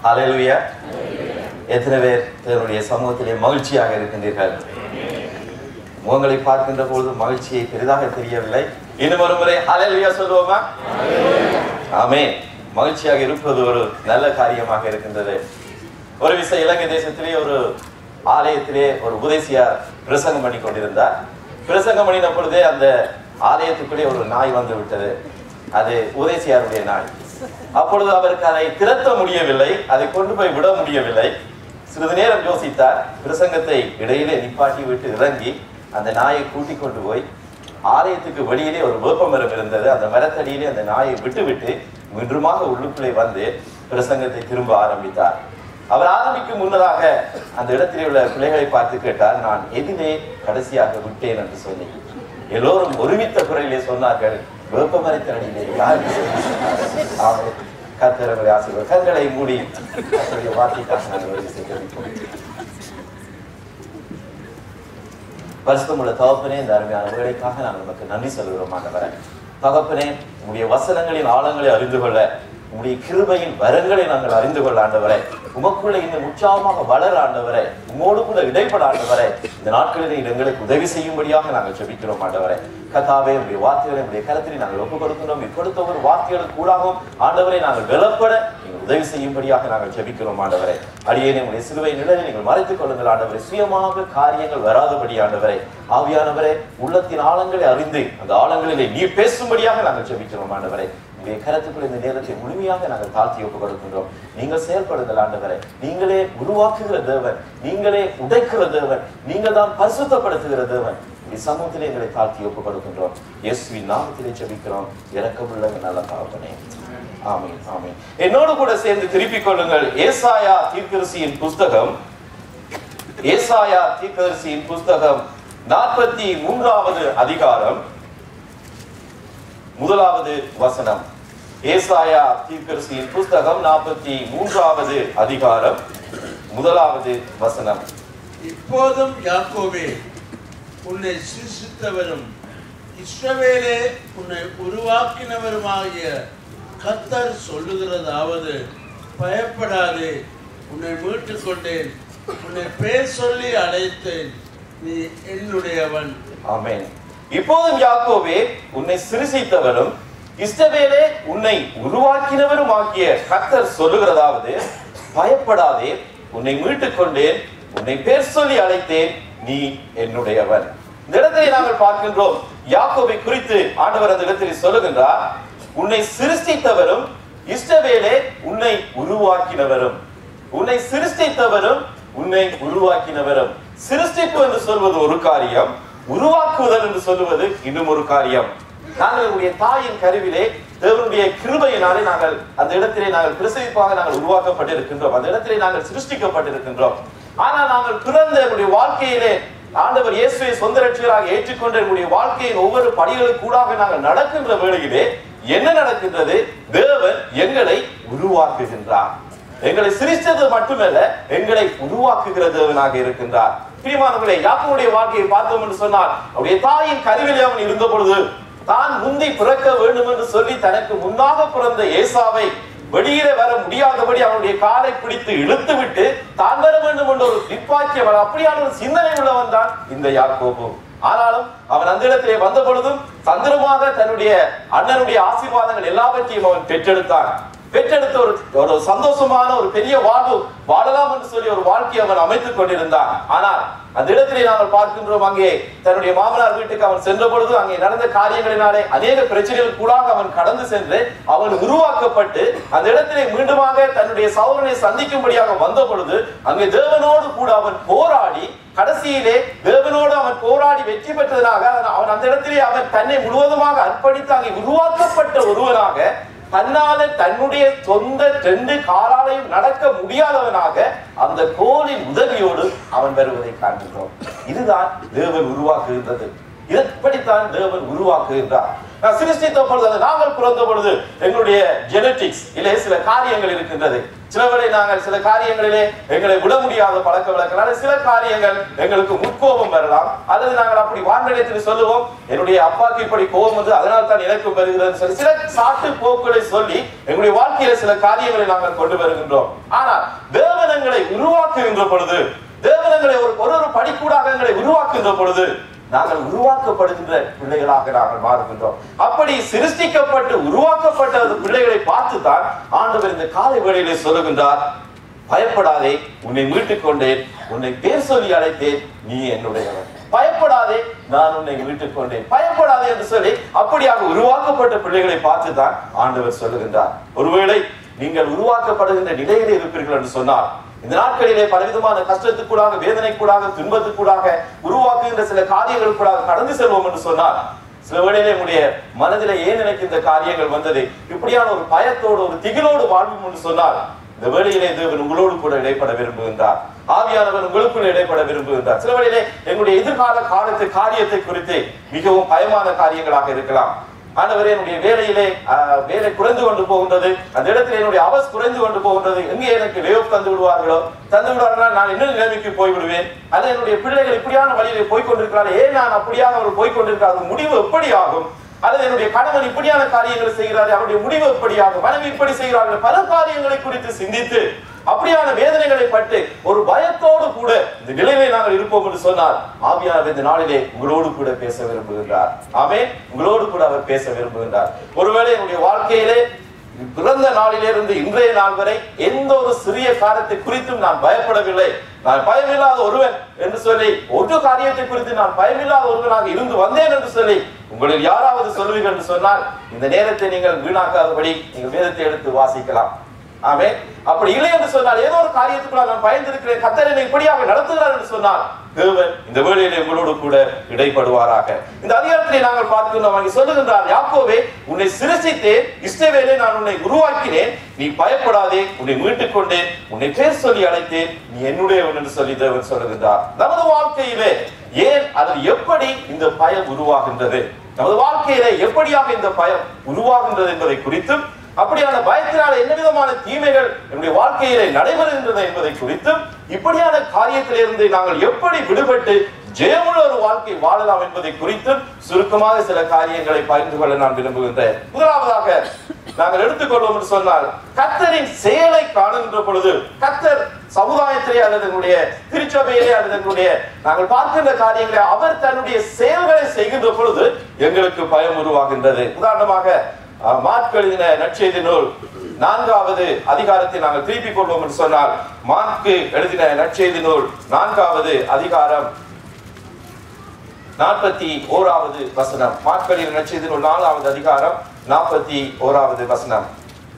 ஹalleluya எத்தனை பேர் தேவனுடைய சமூகத்திலே மகிழ்ச்சியாக இருக்கின்றீர்கள் முகங்களை பார்க்கின்ற பொழுது மகிழ்ச்சியை பெரிதாக தெரியவில்லை இன்னும் ஒரு முறை ஹalleluya சொல்லுவோமா ஆமென் மகிழ்ச்சியாக இருப்பது ஒரு நல்ல காரியமாக இருக்கின்றது ஒரு விஷயம் இலங்கை தேசத்திலே ஒரு ஆலயத்திலே ஒரு உபதேசியார் பிரசங்கம் பண்ணி கொண்டிருந்தார் பிரசங்கம் பண்ணின பொழுதே அந்த ஆலயத்துக்குள்ளே ஒரு நாய் வந்து விட்டது அது உதேசியாருடைய நாய் அப்பொழுது அவருக்கு அதை திரட்ட முடியவில்லை அதை கொண்டு போய் விட முடியவில்லை சிறிது நேரம் யோசித்தார் பிரசங்கத்தை இடையிலே நிப்பாட்டி விட்டு இறங்கி அந்த நாயை கூட்டிக் கொண்டு போய் ஆலயத்துக்கு வெளியிலே ஒரு வேப்ப மரம் இருந்தது அந்த மரத்தடியிலே அந்த நாயை விட்டுவிட்டு மீண்டுமாக உள்ளுக்குள்ளே வந்து பிரசங்கத்தை திரும்ப ஆரம்பித்தார் அவர் ஆரம்பிக்கும் முன்னதாக அந்த இடத்திலே உள்ள பிள்ளைகளை பார்த்து கேட்டார் நான் எதிலே கடைசியாக விட்டேன் என்று சொல்லி எல்லோரும் ஒருமித்த குரலிலே சொன்னார்கள் வேப்ப மரத்தடியிலே யார் அவர் கர்த்தரவரை ஆசீர்வாத கண்களை மூடி கர்த்தருடைய வார்த்தைக்காக நாங்கள் ஒரு விஷயம் ஜெபிப்போம். பரிசுத்தமுள்ள தகப்பனே இந்த அருமையான வேலைக்காக நாங்கள் நமக்கு நன்றி சொல்கிறோம் ஆண்டவரே தகப்பனே உங்களுடைய வசனங்களின் ஆழங்களை அறிந்து கொள்ள உங்களுடைய கிருபையின் வரங்களை நாங்கள் அறிந்து கொள்ள ஆண்டவரே உமக்குள்ள இன்னும் உற்சாகமாக வளர ஆண்டவரே உமோடு கூட இடைப்பட ஆண்டவரே இந்த நாட்களில் நீர் எங்களுக்கு உதவி செய்யும்படியாக நாங்கள் ஜெபிக்கிறோம் ஆண்டவரே கதாவே உடைய வார்த்தைகளை உடைய கருத்தினை நாங்கள் ஒப்புக் கொடுக்கிறோம் நீர் கொடுத்த ஒரு வார்த்தைகளுக்கு கூடாகவும் ஆண்டவரை நாங்கள் வெலப்பட நீங்கள் உதவி செய்யும்படியாக நாங்கள் ஜெபிக்கிறோம் ஆண்டவரே அடியேனே உடைய சிலுவை நிழலை நீங்கள் மறைத்துக் கொள்ளுங்கள் ஆண்டவரே சுயமாக காரியங்கள் வராதபடி ஆண்டவரே ஆவியானவரே உள்ளத்தின் ஆழங்களை அறிந்து அந்த ஆழங்களிலே நீர் பேசும்படியாக நாங்கள் ஜெபிக்கிறோம் ஆண்டவரே உங்களுடைய கருத்துக்குள் இந்த நேரத்தை முழுமையாக நாங்கள் தாழ்த்தி ஒப்புக் கொடுக்கின்றோம் நீங்கள் செயல்படுங்கள் ஆண்டவரே நீங்களே உருவாக்குகிற தேவன் நீங்களே உடைக்கிற தேவன் நீங்கள் தான் பரிசுத்தப்படுத்துகிற தேவன் இந்த சமூகத்திலே எங்களை தாழ்த்தி ஒப்புக் கொடுக்கின்றோம் இயேசுவின் நாமத்திலே ஜெபிக்கிறோம் இறக்கமுள்ள நல்ல தகப்பனே ஆமென் ஆமென் என்னோடு கூட சேர்ந்து திருப்பிக் கொள்ளுங்கள் ஏசாயா தீர்க்கதரிசியின் புஸ்தகம் ஏசாயா தீர்க்கதரிசியின் புஸ்தகம் நாற்பத்தி மூன்றாவது அதிகாரம் முதலாவது வசனம் ஏசாயா தீர்க்கதரிசியின் புஸ்தகம் நாற்பத்தி மூன்றாவது அதிகாரம் முதலாவது வசனம் இப்போதும் யாக்கோவே உன்னை சிருஷ்டித்தவரும் இஸ்ரவேலே உன்னை உருவாக்கினவருமாகிய கத்தர் சொல்லுகிறதாவது பயப்படாதே உன்னை மீட்டுக் கொண்டேன் உன்னை பேர் சொல்லி அழைத்தேன் நீ என்னுடையவன் ஆமென் இப்போதும் யாக்கோவே உன்னை சிருஷித்தவரும் இஷ்டவேலே உன்னை உருவாக்கினவரும் ஆகிய கர்த்தர் சொல்லுகிறதாவது பயப்படாதே உன்னை மீட்டுக் கொண்டேன் உன்னை பேர் சொல்லி அழைத்தேன் நீ என்னுடையவன் இந்த இடத்தை நாங்கள் பார்க்கின்றோம் யாக்கோபை குறித்து ஆண்டவர் அந்த இடத்தில் சொல்லுகின்றார் உன்னை சிருஷ்டித்தவரும் இஷ்டவேலே உன்னை உருவாக்கினவரும் உன்னை சிருஷ்டித்தவரும் உன்னை உருவாக்கினவரும் சிருஷ்டிப்பு என்று சொல்வது ஒரு காரியம் உருவாக்குதல் என்று சொல்லுவது இன்னும் ஒரு காரியம் நாங்கள் உடைய தாயின் கருவிலே தேவனுடைய கிருபையினாலே நாங்கள் அந்த இடத்திலே நாங்கள் பிரசவிப்பாக நாங்கள் உருவாக்கப்பட்டிருக்கின்றோம் அந்த இடத்திலே நாங்கள் சிருஷ்டிக்கப்பட்டிருக்கின்றோம் ஆனால் நாங்கள் பிறந்த என்னுடைய வாழ்க்கையிலே ஆண்டவர் இயேசுவை சொந்த ரட்சகராக ஏற்றுக்கொண்ட என்னுடைய வாழ்க்கையின் ஒவ்வொரு படிகளுக்கு கூடாக நாங்கள் நடக்கின்ற வேளையிலே என்ன நடக்கின்றது தேவன் எங்களை உருவாக்குகின்றார் எங்களை சிரிச்சது மட்டுமல்ல எங்களை உருவாக்குகிற தேவனாக இருக்கின்றார் பிரியமானவர்களே யாக்கோவுடைய வாழ்க்கையை பார்த்தோம் என்று சொன்னால் அவருடைய தாயின் கருவிலே அவன் இருந்த பொழுது தான் முந்தி பிறக்க வேண்டும் என்று சொல்லி தனக்கு முன்னாக பிறந்த ஏசாவை வெளியிலே வர முடியாதபடி அவனுடைய காலை பிடித்து இழுத்து விட்டு தான் வர வேண்டும் என்ற ஒரு நிப்பாக்கியவன் அப்படியான ஒரு சிந்தனை உள்ளவன் தான் இந்த யாக்கோபு ஆனாலும் அவன் அந்த இடத்திலே வந்த பொழுதும் தந்திரமாக தன்னுடைய அண்ணனுடைய ஆசீர்வாதங்கள் எல்லாவற்றையும் அவன் பெற்றெடுத்தான் பெற்றெடுத்த ஒரு ஒரு சந்தோஷமான ஒரு பெரிய வாழ்வு வாழலாம் என்று சொல்லி ஒரு வாழ்க்கையை அவன் அமைத்துக் கொண்டிருந்தான் ஆனால் அந்த இடத்திலே நாங்கள் பார்க்கின்றோம் அங்கே தன்னுடைய மாமனார் வீட்டுக்கு அவன் சென்ற பொழுது அங்கே நடந்த காரியங்களினாலே அநேக பிரச்சனைகள் கூடாக அவன் கடந்து சென்று அவன் உருவாக்கப்பட்டு அந்த இடத்திலே மீண்டுமாக தன்னுடைய சௌரனை சந்திக்கும்படியாக வந்த பொழுது அங்கே தேவனோடு கூட அவன் போராடி கடைசியிலே தேவனோடு அவன் போராடி வெற்றி பெற்றதனாக அவன் அந்த இடத்திலே அவன் தன்னை முழுவதுமாக அர்ப்பணித்து அங்கே உருவாக்கப்பட்ட ஒருவனாக தன்னால தன்னுடைய சொந்த ரெண்டு காலாலையும் நடக்க முடியாதவனாக அந்த கோலின் உதவியோடு அவன் வருவதை காண்கின்றோம் இதுதான் தேவன் உருவாக்குகின்றது இப்படித்தான் தேவன் உருவாக்குகின்றார் நான் சிருஷ்டித்த பொழுது அது நாங்கள் பிறந்த பொழுது எங்களுடைய ஜெனட்டிக்ஸ் இல்லை சில காரியங்கள் இருக்கின்றது சிலவரை நாங்கள் சில காரியங்களிலே எங்களை விட முடியாத பழக்க வழக்கனால சில காரியங்கள் எங்களுக்கு முற்கோபம் வரலாம் அல்லது நாங்கள் அப்படி வான்நிலையத்தில் சொல்லுவோம் என்னுடைய அப்பாக்கு இப்படி கோபம் வந்து அதனால் தான் எனக்கும் வருகிறது சொல்லி சில சாட்டு போக்குகளை சொல்லி எங்களுடைய வாழ்க்கையில சில காரியங்களை நாங்கள் கொண்டு வருகின்றோம் ஆனால் தேவன் எங்களை உருவாக்குகின்ற பொழுது தேவனங்களை ஒரு ஒரு ஒரு படிக்கூடாக எங்களை உருவாக்குகின்ற பொழுது நாங்கள் உருவாக்கப்படுகின்ற பிள்ளைகளாக நாங்கள் மாறுகின்றோம் அப்படி சிருஷ்டிக்கப்பட்டு உருவாக்கப்பட்ட அந்த பிள்ளைகளை பார்த்து தான் ஆண்டவர் இந்த காலை வேளையிலே சொல்லுகின்றார் பயப்படாதே உன்னை மீட்டுக் கொண்டேன் உன்னை பேர் சொல்லி அழைத்தேன் நீ என்னுடையவன் பயப்படாதே நான் உன்னை மீட்டுக் கொண்டேன் பயப்படாதே என்று சொல்லி அப்படியாக உருவாக்கப்பட்ட பிள்ளைகளை பார்த்து தான் ஆண்டவர் சொல்லுகின்றார் ஒருவேளை நீங்கள் உருவாக்கப்படுகின்ற நிலையிலே இருப்பீர்கள் என்று சொன்னார் இந்த நாட்களிலே பலவிதமான கஷ்டத்துக்கூடாக வேதனைக்கூடாக துன்பத்துக்கூடாக உருவாக்குகின்ற சில காரியங்களுக்கூடாக கடந்து செல்வோம் என்று சொன்னார் சில வேளையிலே உங்களுடைய மனதிலே ஏன் எனக்கு இந்த காரியங்கள் வந்தது இப்படியான ஒரு பயத்தோடு ஒரு திகிலோடு வாழ்வும் என்று சொன்னார் இந்த வேளையிலே தேவன் உங்களோடு கூட இடைப்பட விரும்புகின்றார் ஆவியானவர் உங்களுக்குள்ள இடைப்பட விரும்புகின்றார் சில வேளையிலே எங்களுடைய எதிர்கால காலத்து காரியத்தை குறித்து மிகவும் பயமான காரியங்களாக இருக்கலாம் ஆண்டவரே என்னுடைய வேலையிலே ஆஹ், வேலை குறைந்து கொண்டு போகின்றது அந்த இடத்துல என்னுடைய அவஸ் குறைந்து கொண்டு போகின்றது எங்கே எனக்கு லேவ் தந்து விடுவார்களோ தந்து விடுவார்கள் நான் இன்னும் நிலைமைக்கு போய் விடுவேன் அல்லது என்னுடைய பிள்ளைகள் இப்படியான வழியிலே போய் கொண்டிருக்கிறார்கள் ஏன் நான் அப்படியாக அவர் போய் கொண்டிருக்கிறார்கள் முடிவு எப்படி ஆகும் அல்லது என்னுடைய கணவன் இப்படியான காரியங்களை செய்கிறார் அவருடைய முடிவு எப்படியாகும் மனைவி இப்படி செய்கிறார்கள் பல காரியங்களை குறித்து சிந்தித்து அப்படியான வேதனைகளை பட்டு ஒரு பயத்தோடு கூட இந்த நிலையிலே நாங்கள் இருப்போம் என்று சொன்னார் ஆவியானவர் இந்த நாளிலே உங்களோடு கூட பேச விரும்புகின்றார் ஆமே உங்களோடு கூட அவர் பேச விரும்புகின்றார் ஒருவேளை என்னுடைய வாழ்க்கையிலே பிறந்த நாளிலிருந்து இன்றைய நாள் வரை எந்த ஒரு சிறிய காரியத்தை குறித்தும் நான் பயப்படவில்லை நான் பயமில்லாத ஒருவன் என்று சொல்லி ஒரு காரியத்தை குறித்து நான் பயமில்லாத ஒருவனாக இருந்து வந்தேன் என்று சொல்லி உங்களில் யாராவது சொல்வீர்கள் என்று சொன்னால் இந்த நேரத்தை நீங்கள் வீணாக்காதபடி நீங்கள் வேதத்தை எடுத்து வாசிக்கலாம் ஆமே அப்படி இல்லை என்று சொன்னால் ஏதோ ஒரு காரியத்துக்குள்ள நான் பயந்திருக்கிறேன் கத்தர் என்னை இப்படியாக நடத்துகிறார் என்று சொன்னால் தேவன் இந்த வேளையிலே உங்களோடு கூட இடைப்படுவாராக இந்த அதிகாரத்திலே நாங்கள் பார்க்கின்றோம் அங்கே சொல்லுகின்றார் யாக்கோவே உன்னை சிரசித்தேன் இஷ்டவேலே நான் உன்னை உருவாக்கினேன் நீ பயப்படாதே உன்னை மீட்டுக் கொண்டேன் உன்னை பேர் சொல்லி அழைத்தேன் நீ என்னுடையவன் என்று சொல்லி தேவன் சொல்லுகின்றார் நமது வாழ்க்கையிலே ஏன் அதில் எப்படி இந்த பயம் உருவாகின்றது நமது வாழ்க்கையிலே எப்படியாக இந்த பயம் உருவாகின்றது என்பதை குறித்தும் அப்படியான பயத்தினால் என்ன விதமான தீமைகள் என்னுடைய வாழ்க்கையிலே நடைபெறுகின்றன என்பதை குறித்தும் இப்படியான காரியத்திலிருந்து நாங்கள் எப்படி விடுபட்டு ஜெயமுள்ள ஒரு வாழ்க்கை வாழலாம் என்பதை குறித்தும் சுருக்கமாக சில காரியங்களை பகிர்ந்து கொள்ள நான் விரும்புகின்றேன் முதலாவதாக நாங்கள் எடுத்துக்கொள்வோம் என்று சொன்னால் கத்தரின் செயலை காணுகின்ற பொழுது கத்தர் சமுதாயத்திலே அல்லது எங்களுடைய திருச்சபையிலே அல்லது எங்களுடைய நாங்கள் பார்க்கின்ற காரியங்களை அவர் தன்னுடைய செயல்களை செய்கின்ற பொழுது எங்களுக்கு பயம் உருவாகின்றது உதாரணமாக அஹ், மார்க் எழுதின நற்செய்தி நூல் நான்காவது அதிகாரத்தை நாங்கள் திருப்பிக் கொள்வோம் என்று சொன்னால் மார்க்கு எழுதின நற்செய்தி நூல் நான்காவது அதிகாரம் நாற்பத்தி ஓராவது வசனம் மார்க்கலின் நற்செய்தி நூல் நாலாவது அதிகாரம் நாற்பத்தி ஓராவது வசனம்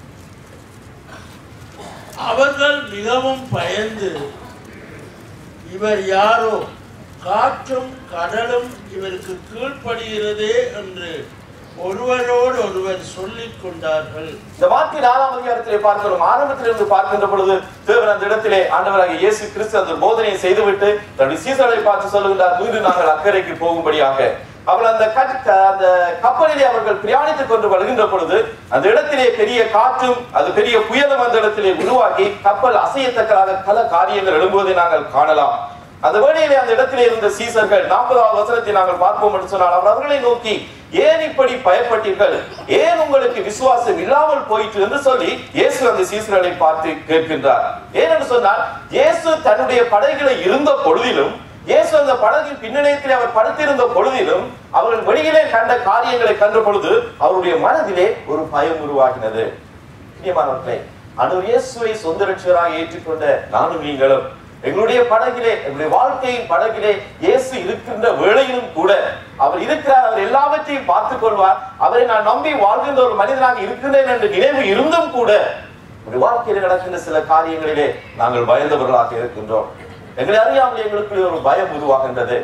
அவர்கள் மிகவும் பயந்து இவர் யாரோ காற்றும் கடலும் இவருக்கு கீழ்ப்படுகிறதே என்று ஒருவரோடு ஒருவர் சொல்லிக் கொண்டார்கள் இந்த வார்த்தை நாலாம் அதிகாரத்திலே பார்க்கிறோம் ஆரம்பத்திலிருந்து பார்க்கின்ற பொழுது தேவன் அந்த இடத்திலே ஆண்டவராகிய இயேசு கிறிஸ்து அந்த போதனையை செய்துவிட்டு தன்னுடைய சீசர்களை பார்த்து சொல்லுகின்றார் மீண்டும் நாங்கள் அக்கறைக்கு போகும்படியாக அவள் அந்த கட்- அந்த கப்பலிலே அவர்கள் பிரயாணித்துக் கொண்டு வருகின்ற பொழுது அந்த இடத்திலே பெரிய காற்றும் அது பெரிய புயலும் அந்த இடத்திலே உருவாக்கி கப்பல் அசையத்தக்கதாக பல காரியங்கள் எழும்புவதை நாங்கள் காணலாம் அந்த வேளையிலே அந்த இடத்திலே இருந்த சீசர்கள் நாற்பதாவது வசனத்தை நாங்கள் பார்ப்போம் என்று சொன்னால் அவர் அவர்களை நோக்கி ஏன் இப்படி பயப்பட்டீர்கள் ஏன் உங்களுக்கு விசுவாசம் இல்லாமல் போயிற்று என்று சொல்லி இயேசு அந்த சீசர்களை பார்த்து கேட்கின்றார் ஏன் என்று சொன்னால் இயேசு தன்னுடைய படகுகளை இருந்த பொழுதிலும் இயேசு அந்த படகின் பின்னணியத்திலே அவர் படுத்திருந்த பொழுதிலும் அவர்கள் வெளியிலே கண்ட காரியங்களை கண்ட பொழுது அவருடைய மனதிலே ஒரு பயம் உருவாகினது பிரியமானவர்களே ஆண்டவர் இயேசுவை சொந்த ரட்சகராக ஏற்றுக்கொண்ட நானும் நீங்களும் எங்களுடைய படகிலே எங்களுடைய வாழ்க்கையின் படகிலே இயேசு இருக்கின்ற வேளையிலும் கூட அவர் இருக்கிறார் அவர் எல்லாவற்றையும் பார்த்துக் கொள்வார் அவரை நான் நம்பி வாழ்கின்ற ஒரு மனிதனாக இருக்கின்றேன் என்று நினைவு இருந்தும் கூட ஒரு வாழ்க்கையில் நடக்கின்ற சில காரியங்களிலே நாங்கள் பயந்தவர்களாக இருக்கின்றோம் எங்களை அறியாமல் எங்களுக்குள்ளே ஒரு பயம் உருவாகின்றது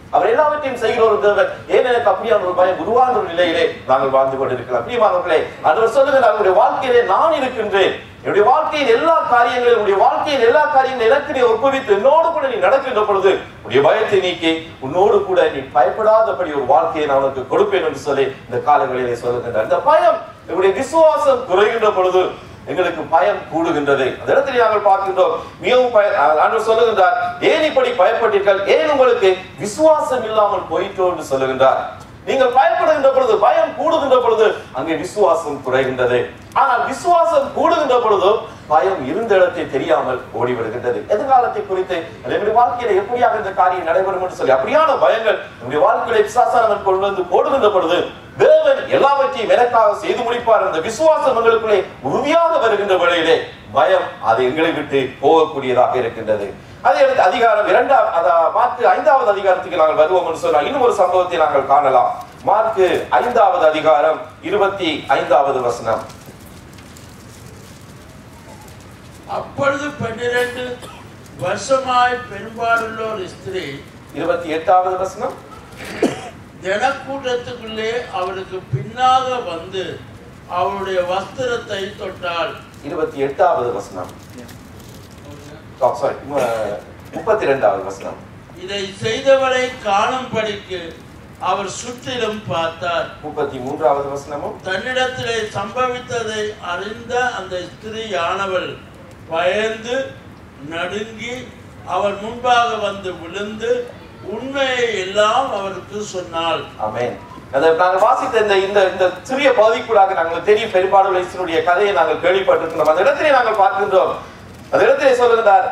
அவர் எல்லாவற்றையும் செய்கிற ஒரு தேவன் ஏன் எனக்கு அப்படியான ஒரு பயம் உருவான ஒரு நிலையிலே நாங்கள் வாழ்ந்து கொண்டிருக்கலாம் பிரியமானவர்களே அவர் சொல்லுகிறார் அவருடைய வாழ்க்கையிலே நான் இருக்கின்றேன் என்னுடைய வாழ்க்கையின் எல்லா காரியங்களும் என்னுடைய வாழ்க்கையின் எல்லா காரியங்களும் எனக்கு நீ ஒப்புவித்து என்னோடு கூட நீ நடக்கின்ற பொழுது உன்னுடைய பயத்தை நீக்கி உன்னோடு கூட நீ பயப்படாதபடி ஒரு வாழ்க்கையை நான் உனக்கு கொடுப்பேன் என்று சொல்லி இந்த காலங்களிலே சொல்லுகின்றார் இந்த பயம் என்னுடைய விசுவாசம் குறைகின்ற பொழுது எங்களுக்கு பயம் கூடுகின்றது அந்த இடத்தில் நாங்கள் பார்க்கின்றோம் மிகவும் பய ஆண்டவர் சொல்லுகின்றார் ஏன் இப்படி பயப்பட்டீர்கள் ஏன் உங்களுக்கு விசுவாசம் இல்லாமல் போயிட்டோ என்று சொல்லுகின்றார் நீங்கள் பயப்படுகின்ற பொழுது பயம் கூடுகின்ற பொழுது அங்கே விசுவாசம் குறைகின்றது ஆனால் விசுவாசம் கூடுகின்ற பொழுது பயம் இருந்த இடத்தை தெரியாமல் ஓடிவிடுகின்றது எதிர்காலத்தை குறித்து நம்முடைய வாழ்க்கையில எப்படியாக இந்த காரியம் நடைபெறும் என்று சொல்லி அப்படியான பயங்கள் நம்முடைய வாழ்க்கையில விசாசானவன் கொண்டு வந்து போடுகின்ற பொழுது தேவன் எல்லாவற்றையும் எனக்காக செய்து முடிப்பார் என்ற விசுவாசம் எங்களுக்குள்ளே உறுதியாக வருகின்ற வேளையிலே பயம் அது எங்களை விட்டு போகக்கூடியதாக இருக்கின்றது அதே அடுத்து அதிகாரம் இரண்டாம் அத- மார்க்கு ஐந்தாவது அதிகாரத்துக்கு நாங்கள் வருவோம் என்று சொன்னால் இன்னும் ஒரு சம்பவத்தை நாங்கள் காணலாம் மார்க்கு ஐந்தாவது அதிகாரம் இருபத்தி ஐந்தாவது வசனம் அப்பொழுது பன்னிரண்டு வருஷமாய் பெரும்பாலுள்ள ஒரு ஸ்திரீ இருபத்தி எட்டாவது வசனம் ஜனக்கூட்டத்துக்குள்ளே அவருக்கு பின்னாக வந்து அவருடைய வஸ்திரத்தை தொட்டாள் இருபத்தி எட்டாவது வசனம் சாரி முப்பத்தி ரெண்டாவது வசனம் இதை செய்தவரை காணும்படிக்கு அவர் சுற்றிலும் பார்த்தார் முப்பத்தி மூன்றாவது வசனமும் தன்னிடத்திலே சம்பவித்ததை அறிந்த அந்த ஸ்திரீயானவள் பயந்து நடுங்கி அவர் முன்பாக வந்து விழுந்து உண்மையை எல்லாம் அவருக்கு சொன்னாள் ஆமென் அந்த நாங்கள் வாசித்த இந்த இந்த இந்த சிறிய பகுதிக்குள்ளாக நாங்கள் தெரியும் பெரும்பாலும் இயேசுனுடைய கதையை நாங்கள் கேள்விப்பட்டிருக்கிறோம் அந்த இடத்திலே நாங்கள் பார்க்கின்றோம் அந்த இடத்திலே சொல்லுகிறார்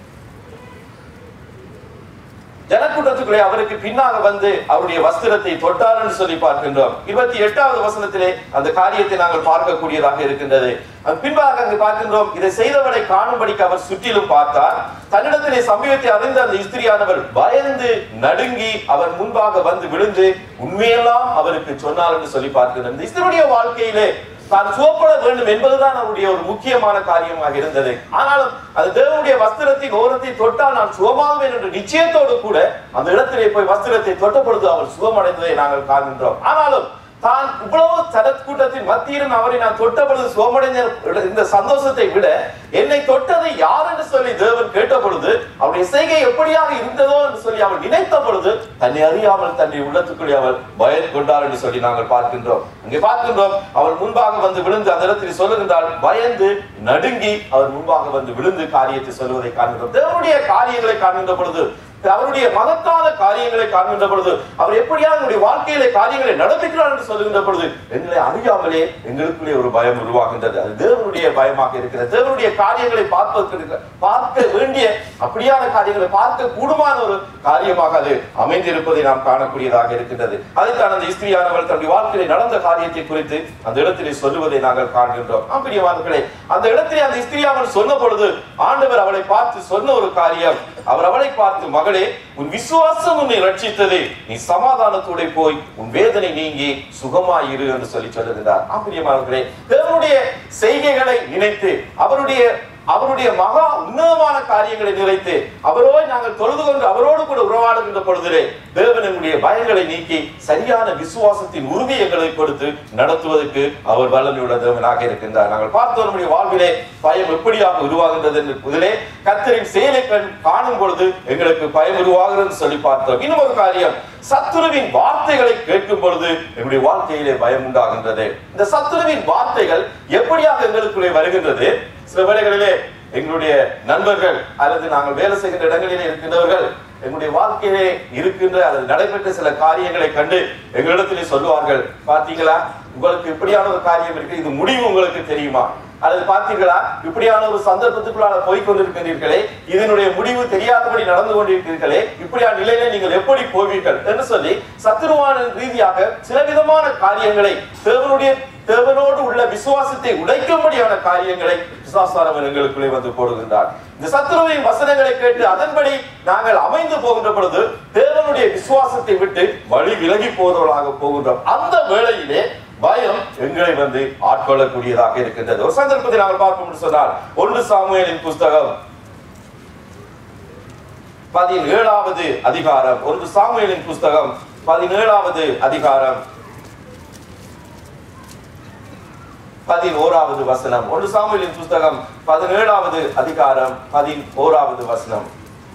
ஜனக்கூட்டத்துக்குள்ளே அவருக்கு பின்னாக வந்து அவருடைய வஸ்திரத்தை தொட்டார் என்று சொல்லி பார்க்கின்றோம் இருபத்தி எட்டாவது வசனத்திலே அந்த காரியத்தை நாங்கள் பார்க்கக்கூடியதாக இருக்கின்றது அது பின்பாக அங்கு பார்க்கின்றோம் இதை செய்தவரை காணும்படிக்கு அவர் சுற்றிலும் பார்த்தார் தன்னிடத்திலே சமீபத்தை அறிந்த அந்த இஸ்திரியானவர் பயந்து நடுங்கி அவர் முன்பாக வந்து விழுந்து உண்மையெல்லாம் அவருக்கு சொன்னார் என்று சொல்லி பார்க்கின்றோம் இந்த இஸ்திரியுடைய வாழ்க்கையிலே தான் சுவப்பட வேண்டும் என்பதுதான் அவருடைய ஒரு முக்கியமான காரியமாக இருந்தது ஆனாலும் அது தேவனுடைய வஸ்திரத்தின் ஓரத்தை தொட்டால் நான் சுகமாகுவேன் என்ற நிச்சயத்தோடு கூட அந்த இடத்திலே போய் வஸ்திரத்தை தொட்ட பொழுது அவர் சுகமடைந்ததை நாங்கள் காண்கின்றோம் ஆனாலும் தான் இவ்வளவு சடக்கூட்டத்தின் மத்தியிலும் அவரை நான் தொட்ட பொழுது சுகமடைந்த இந்த சந்தோஷத்தை விட என்னை தொட்டதை யார் என்று சொல்லி தேவன் கேட்ட பொழுது அவருடைய செய்கை எப்படியாக இருந்ததோ என்று சொல்லி அவள் நினைத்த பொழுது தன்னை அறியாமல் தன்னை உள்ளத்துக்குள்ளே அவள் பயம் கொண்டாள் என்று சொல்லி நாங்கள் பார்க்கின்றோம் அங்கே பார்க்கின்றோம் அவள் முன்பாக வந்து விழுந்து அந்த இடத்தில் சொல்லுகின்றாள் பயந்து நடுங்கி அவர் முன்பாக வந்து விழுந்து காரியத்தை சொல்வதை காண்கின்றோம் தேவனுடைய காரியங்களை காண்கின்ற பொழுது அவருடைய மகத்தான காரியங்களை காண்கின்ற பொழுது அவர் எப்படியாக நம்முடைய வாழ்க்கையிலே காரியங்களை நடப்பிக்கிறார் என்று சொல்லுகின்ற பொழுது எங்களை அறியாமலே எங்களுக்குள்ளே ஒரு பயம் உருவாகின்றது அது தேவனுடைய பயமாக இருக்கிறது தேவனுடைய காரியங்களை பார்ப்பதற்கு பார்க்க வேண்டிய அப்படியான காரியங்களை பார்க்க கூடுமான ஒரு காரியமாக அது அமைந்திருப்பதை நாம் காணக்கூடியதாக இருக்கின்றது அதைத்தான் அந்த இஸ்திரியானவள் தன்னுடைய வாழ்க்கையிலே நடந்த காரியத்தை குறித்து அந்த இடத்திலே சொல்லுவதை நாங்கள் காண்கின்றோம் ஆம்பிரியமானவர்களே அந்த இடத்திலே அந்த இஸ்திரியாவன் சொன்ன பொழுது ஆண்டவர் அவளை பார்த்து சொன்ன ஒரு காரியம் அவர் அவளை பார்த்து மகளே உன் விசுவாசம் உன்னை ரட்சித்தது நீ சமாதானத்தோட போய் உன் வேதனை நீங்கி சுகமாயிரு என்று சொல்லி சொல்லுகிறார் ஆம்பிரியமானவர்களே தேவனுடைய செய்கைகளை நினைத்து அவருடைய அவருடைய மகா உன்னதமான காரியங்களை நிறைத்து அவரோடு நாங்கள் தொழுது கொண்டு அவரோடு கூட உறவாடுகின்ற பொழுதிலே தேவன் எங்களுடைய பயங்களை நீக்கி சரியான விசுவாசத்தின் உறுதி எங்களை கொடுத்து நடத்துவதற்கு அவர் வல்லமையுள்ள தேவனாக இருக்கின்றார் நாங்கள் பார்த்தோம் நம்முடைய வாழ்விலே பயம் எப்படியாக உருவாகின்றது என்று முதலே கத்தரின் செயலை கண் காணும் பொழுது எங்களுக்கு பயம் உருவாகிறது என்று சொல்லி பார்த்தோம் இன்னும் ஒரு காரியம் சத்துருவின் வார்த்தைகளை கேட்கும் பொழுது எங்களுடைய வாழ்க்கையிலே பயம் உண்டாகின்றது இந்த சத்துருவின் வார்த்தைகள் எப்படியாக எங்களுக்குள்ளே வருகின்றது சில வேளைகளிலே எங்களுடைய நண்பர்கள் அல்லது நாங்கள் வேலை செய்கின்ற இடங்களிலே இருக்கின்றவர்கள் எங்களுடைய வாழ்க்கையிலே இருக்கின்ற அல்லது நடைபெற்ற சில காரியங்களை கண்டு எங்களிடத்திலே சொல்லுவார்கள் பார்த்தீங்களா உங்களுக்கு இப்படியான ஒரு காரியம் இருக்கு இது முடிவு உங்களுக்கு தெரியுமா அல்லது பார்த்தீங்களா இப்படியான ஒரு சந்தர்ப்பத்துக்குள்ளால போய் கொண்டிருக்கிறீர்களே இதனுடைய முடிவு தெரியாதபடி நடந்து கொண்டிருக்கிறீர்களே இப்படியான நிலையில நீங்கள் எப்படி போவீர்கள் என்று சொல்லி சத்துருவான ரீதியாக சில விதமான காரியங்களை தேவனுடைய தேவனோடு உள்ள விசுவாசத்தை உடைக்கும்படியான காரியங்களை விசுவாசானவன் எங்களுக்குள்ளே வந்து போடுகின்றார் இந்த சத்துருவின் வசனங்களை கேட்டு அதன்படி நாங்கள் அமைந்து போகின்ற பொழுது தேவனுடைய விசுவாசத்தை விட்டு வழி விலகி போவதாக போகின்றோம் அந்த வேளையிலே பயம் எங்களை வந்து ஆட்கொள்ளக்கூடியதாக இருக்கின்றது ஒரு சந்தர்ப்பத்தை நாங்கள் பார்ப்போம் என்று சொன்னால் ஒன்று சாமுவேலின் புஸ்தகம் பதினேழாவது அதிகாரம் ஒன்று சாமுவேலின் புஸ்தகம் பதினேழாவது அதிகாரம் பதினோராவது வசனம் ஒன்று சாமுவேலின் புஸ்தகம் பதினேழாவது அதிகாரம் பதினோராவது வசனம்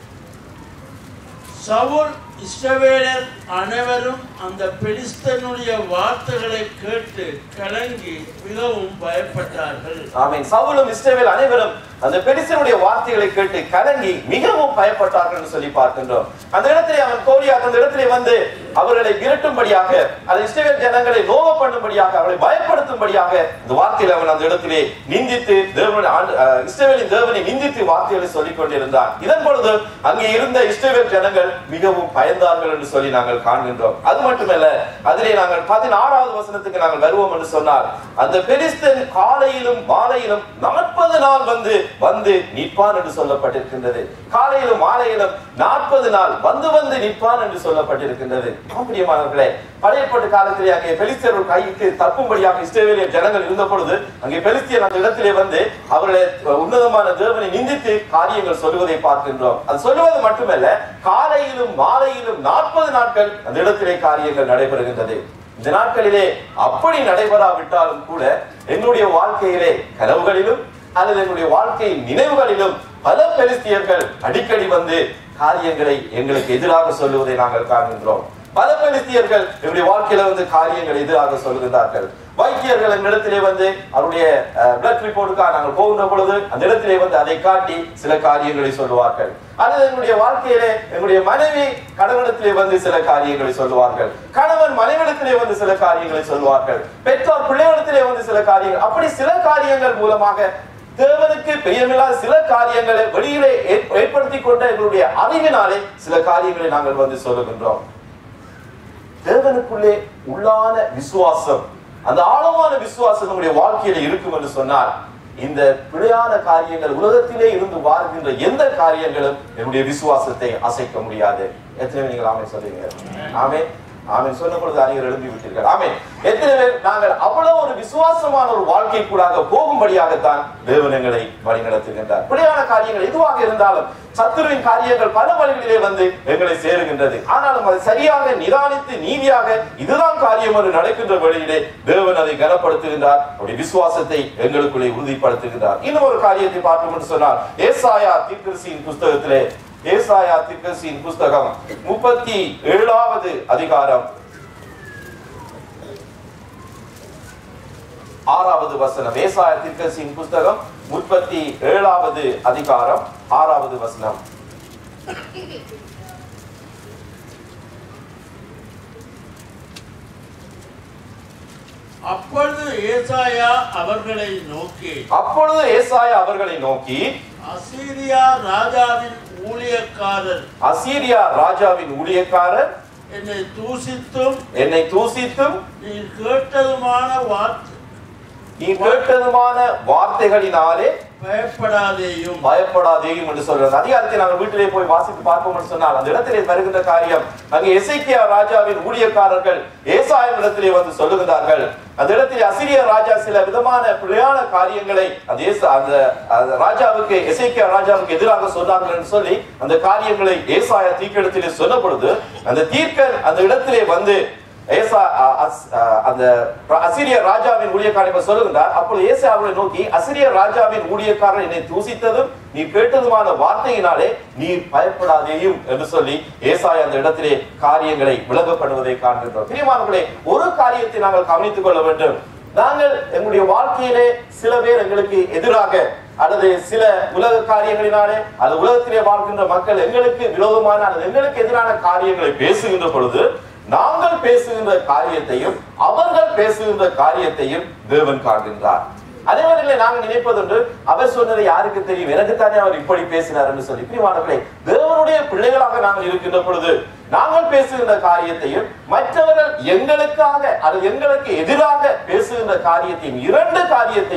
சவுல் இஸ்ரவேலர் அனைவரும் அந்த பெலிஸ்தனுடைய வார்த்தைகளை கேட்டு கலங்கி மிகவும் பயப்பட்டார்கள் ஆமென் சவுலும் இஸ்ரவேல் அனைவரும் அந்த பெலிஸ்தனுடைய வார்த்தைகளை கேட்டு கலங்கி மிகவும் பயப்பட்டார்கள் என்று சொல்லி பார்க்கின்றோம் அந்த இடத்திலே அவன் கோலியாத் அந்த இடத்திலே வந்து அவர்களை விரட்டும்படியாக அந்த இஸ்ரவேல் ஜனங்களை நோவ பண்ணும்படியாக அவர்களை பயப்படுத்தும்படியாக இந்த வார்த்தையில் அவன் அந்த இடத்திலே நிந்தித்து தேவனுடைய ஆண்டு- அஹ், இஸ்ரவேலின் தேவனை நிந்தித்து வார்த்தைகளை சொல்லிக் கொண்டிருந்தான் இதன் பொழுது அங்கே இருந்த இஸ்ரவேல் ஜனங்கள் மிகவும் பயந்தார்கள் என்று சொல்லி நாங்கள் காண்கின்றோம் அது மட்டுமல்ல அதிலே நாங்கள் பதினாறாவது வசனத்துக்கு நாங்கள் வருவோம் என்று சொன்னார் அந்த பெலிஸ்தன் காலையிலும் மாலையிலும் நாற்பது நாள் வந்து வந்து நிற்பான் என்று சொல்லப்பட்டிருக்கின்றது காலையிலும் மாலையிலும் நாற்பது நாள் வந்து வந்து நிற்பான் என்று சொல்லப்பட்டிருக்கின்றது ஆம், பிரியமானவர்களே பழைய ஏற்பாட்டு காலத்திலே அங்கே பெலிஸ்தர்கள் கைக்கு தப்பும்படியாக இஸ்ரவேலிய ஜனங்கள் இருந்த பொழுது அங்கே பெலிஸ்தியர் அந்த இடத்திலே வந்து அவர்களை உன்னதமான தேவனை நிந்தித்து காரியங்கள் சொல்லுவதை பார்க்கின்றோம் அது சொல்லுவது மட்டுமல்ல காலையிலும் மாலையிலும் நாற்பது நாட்கள் அந்த இடத்திலே காரியங்கள் நடைபெறுகின்றது இந்த நாட்களிலே அப்படி நடைபெறாவிட்டாலும் கூட எங்களுடைய வாழ்க்கையிலே கனவுகளிலும் அல்லது எங்களுடைய வாழ்க்கை நினைவுகளிலும் பல பெலிஸ்தியர்கள் அடிக்கடி வந்து காரியங்களை எங்களுக்கு எதிராக சொல்லுவதை நாங்கள் காண்கின்றோம் பல பெலிஸ்தியர்கள் என்னுடைய வாழ்க்கையில வந்து காரியங்களை எதிராக சொல்லுகின்றார்கள் வைத்தியர்கள் எங்க இடத்திலே வந்து அவருடைய பிளட் ரிப்போர்ட்டுக்காக நாங்கள் போகின்ற பொழுது அந்த இடத்திலே வந்து அதை காட்டி சில காரியங்களை சொல்லுவார்கள் அல்லது எங்களுடைய வாழ்க்கையிலே எங்களுடைய மனைவி கணவனிடத்திலே வந்து சில காரியங்களை சொல்லுவார்கள் கணவன் மனைவிடத்திலே வந்து சில காரியங்களை சொல்லுவார்கள் பெற்றோர் பிள்ளைகளிடத்திலே வந்து சில காரியங்கள் அப்படி சில காரியங்கள் மூலமாக தேவனுக்கு பிரியமில்லாத சில காரியங்களை வெளியிலே ஏற்- ஏற்படுத்திக் கொண்ட எங்களுடைய அறிவினாலே சில காரியங்களை நாங்கள் வந்து சொல்லுகின்றோம் தேவனுக்குள்ளே உள்ளான விசுவாசம் அந்த ஆழமான விசுவாசம் நம்முடைய வாழ்க்கையில இருக்கும் என்று சொன்னால் இந்த பிழையான காரியங்கள் உலகத்திலே இருந்து வாழ்கின்ற எந்த காரியங்களும் என்னுடைய விசுவாசத்தை அசைக்க முடியாது எத்தனை பேர் நீங்கள் ஆமை சொல்றீங்க ஆமே ஆமென் சொன்ன பொழுது அனைவரும் எழுப்பி விட்டீர்கள் ஆமென் எத்தனை பேர் நாங்கள் அவ்வளவு ஒரு விசுவாசமான ஒரு வாழ்க்கைக்குள்ளாக போகும்படியாகத்தான் தேவன் எங்களை வழி நடத்துகின்றார் பிழையான காரியங்கள் எதுவாக இருந்தாலும் சத்துருவின் காரியங்கள் பல வழிகளிலே வந்து எங்களை சேருகின்றது ஆனாலும் அதை சரியாக நிதானித்து நீதியாக இதுதான் காரியம் என்று நடக்கின்ற வழியிலே தேவன் அதை கனப்படுத்துகின்றார் அவருடைய விசுவாசத்தை எங்களுக்குள்ளே உறுதிப்படுத்துகின்றார் இன்னும் ஒரு காரியத்தை பார்ப்போம் என்று சொன்னால் ஏசாயா தீர்க்கதரிசியின் புஸ்தகத்திலே ஏசாயா தீர்க்கதரிசியின் புஸ்தகம் முப்பத்தி ஏழாவது அதிகாரம் ஆறாவது வசனம் ஏசாயா தீர்க்கதரிசியின் புஸ்தகம் முப்பத்தி ஏழாவது அதிகாரம் ஆறாவது வசனம் அப்பொழுது ஏசாயா அவர்களை நோக்கி அப்பொழுது ஏசாயா அவர்களை நோக்கி அசீரியா ராஜாவின் ஊழியக்காரர் அசீரியா ராஜாவின் ஊழியக்காரர் என்னை தூசித்தும் என்னை தூசித்தும் நீ கேட்டதுமான வார்த்தை நீ கேட்டதுமான வார்த்தைகளினாலே பயப்படாதேயும் பயப்படாதேயும் என்று சொல்றது அதிகாரத்தை நாங்கள் வீட்டிலே போய் வாசித்து பார்ப்போம் என்று சொன்னால் அந்த இடத்திலே வருகின்ற காரியம் அங்கே எசேக்கியா ராஜாவின் ஊழியக்காரர்கள் ஏசாயம் இடத்திலே வந்து சொல்லுகிறார்கள் அந்த இடத்திலே அசிரிய ராஜா சில விதமான பிழையான காரியங்களை அந்த ஏசா அந்த அந்த ராஜாவுக்கு எசேக்கியா ராஜாவுக்கு எதிராக சொன்னார்கள் என்று சொல்லி அந்த காரியங்களை ஏசாயா தீர்க்கெடுத்திலே சொன்ன பொழுது அந்த தீர்க்கன் அந்த இடத்திலே வந்து ஏசா அ- அஸ்- அ- அந்த அசிரிய ராஜாவின் ஊழியக்காரன் இப்ப சொல்லுகின்றார் அப்பொழுது ஏசா அவர்களை நோக்கி அசிரிய ராஜாவின் ஊழியக்காரன் என்னை தூசித்ததும் நீ கேட்டதுமான வார்த்தையினாலே நீ பயப்படாதேயும் என்று சொல்லி ஏசாய் அந்த இடத்திலே காரியங்களை விளங்கப்படுவதை காண்கின்றோம் பிரியமானவர்களே ஒரு காரியத்தை நாங்கள் கவனித்துக் கொள்ள வேண்டும் நாங்கள் எங்களுடைய வாழ்க்கையிலே சில பேர் எங்களுக்கு எதிராக அல்லது சில உலக காரியங்களினாலே அல்லது உலகத்திலே வாழ்கின்ற மக்கள் எங்களுக்கு விரோதமான அல்லது எங்களுக்கு எதிரான காரியங்களை பேசுகின்ற பொழுது நாங்கள் பேசுகின்ற காரியத்தையும் அவர்கள் பேசுகின்ற காரியத்தையும் தேவன் காண்கின்றார் அதே வேளையிலே நாங்கள் நினைப்பதுண்டு அவர் சொன்னதை யாருக்கு தெரியும் எனக்குத்தானே அவர் இப்படி பேசினார் என்று சொல்லி பிரியமானவர்களே தேவனுடைய பிள்ளைகளாக நாங்கள் இருக்கின்ற பொழுது நாங்கள் பேசுகின்ற காரியத்தையும் மற்றவர்கள் எங்களுக்காக அல்லது எங்களுக்கு எதிராக பேசுகின்ற காரியத்தையும் இரண்டு காரியத்தையும்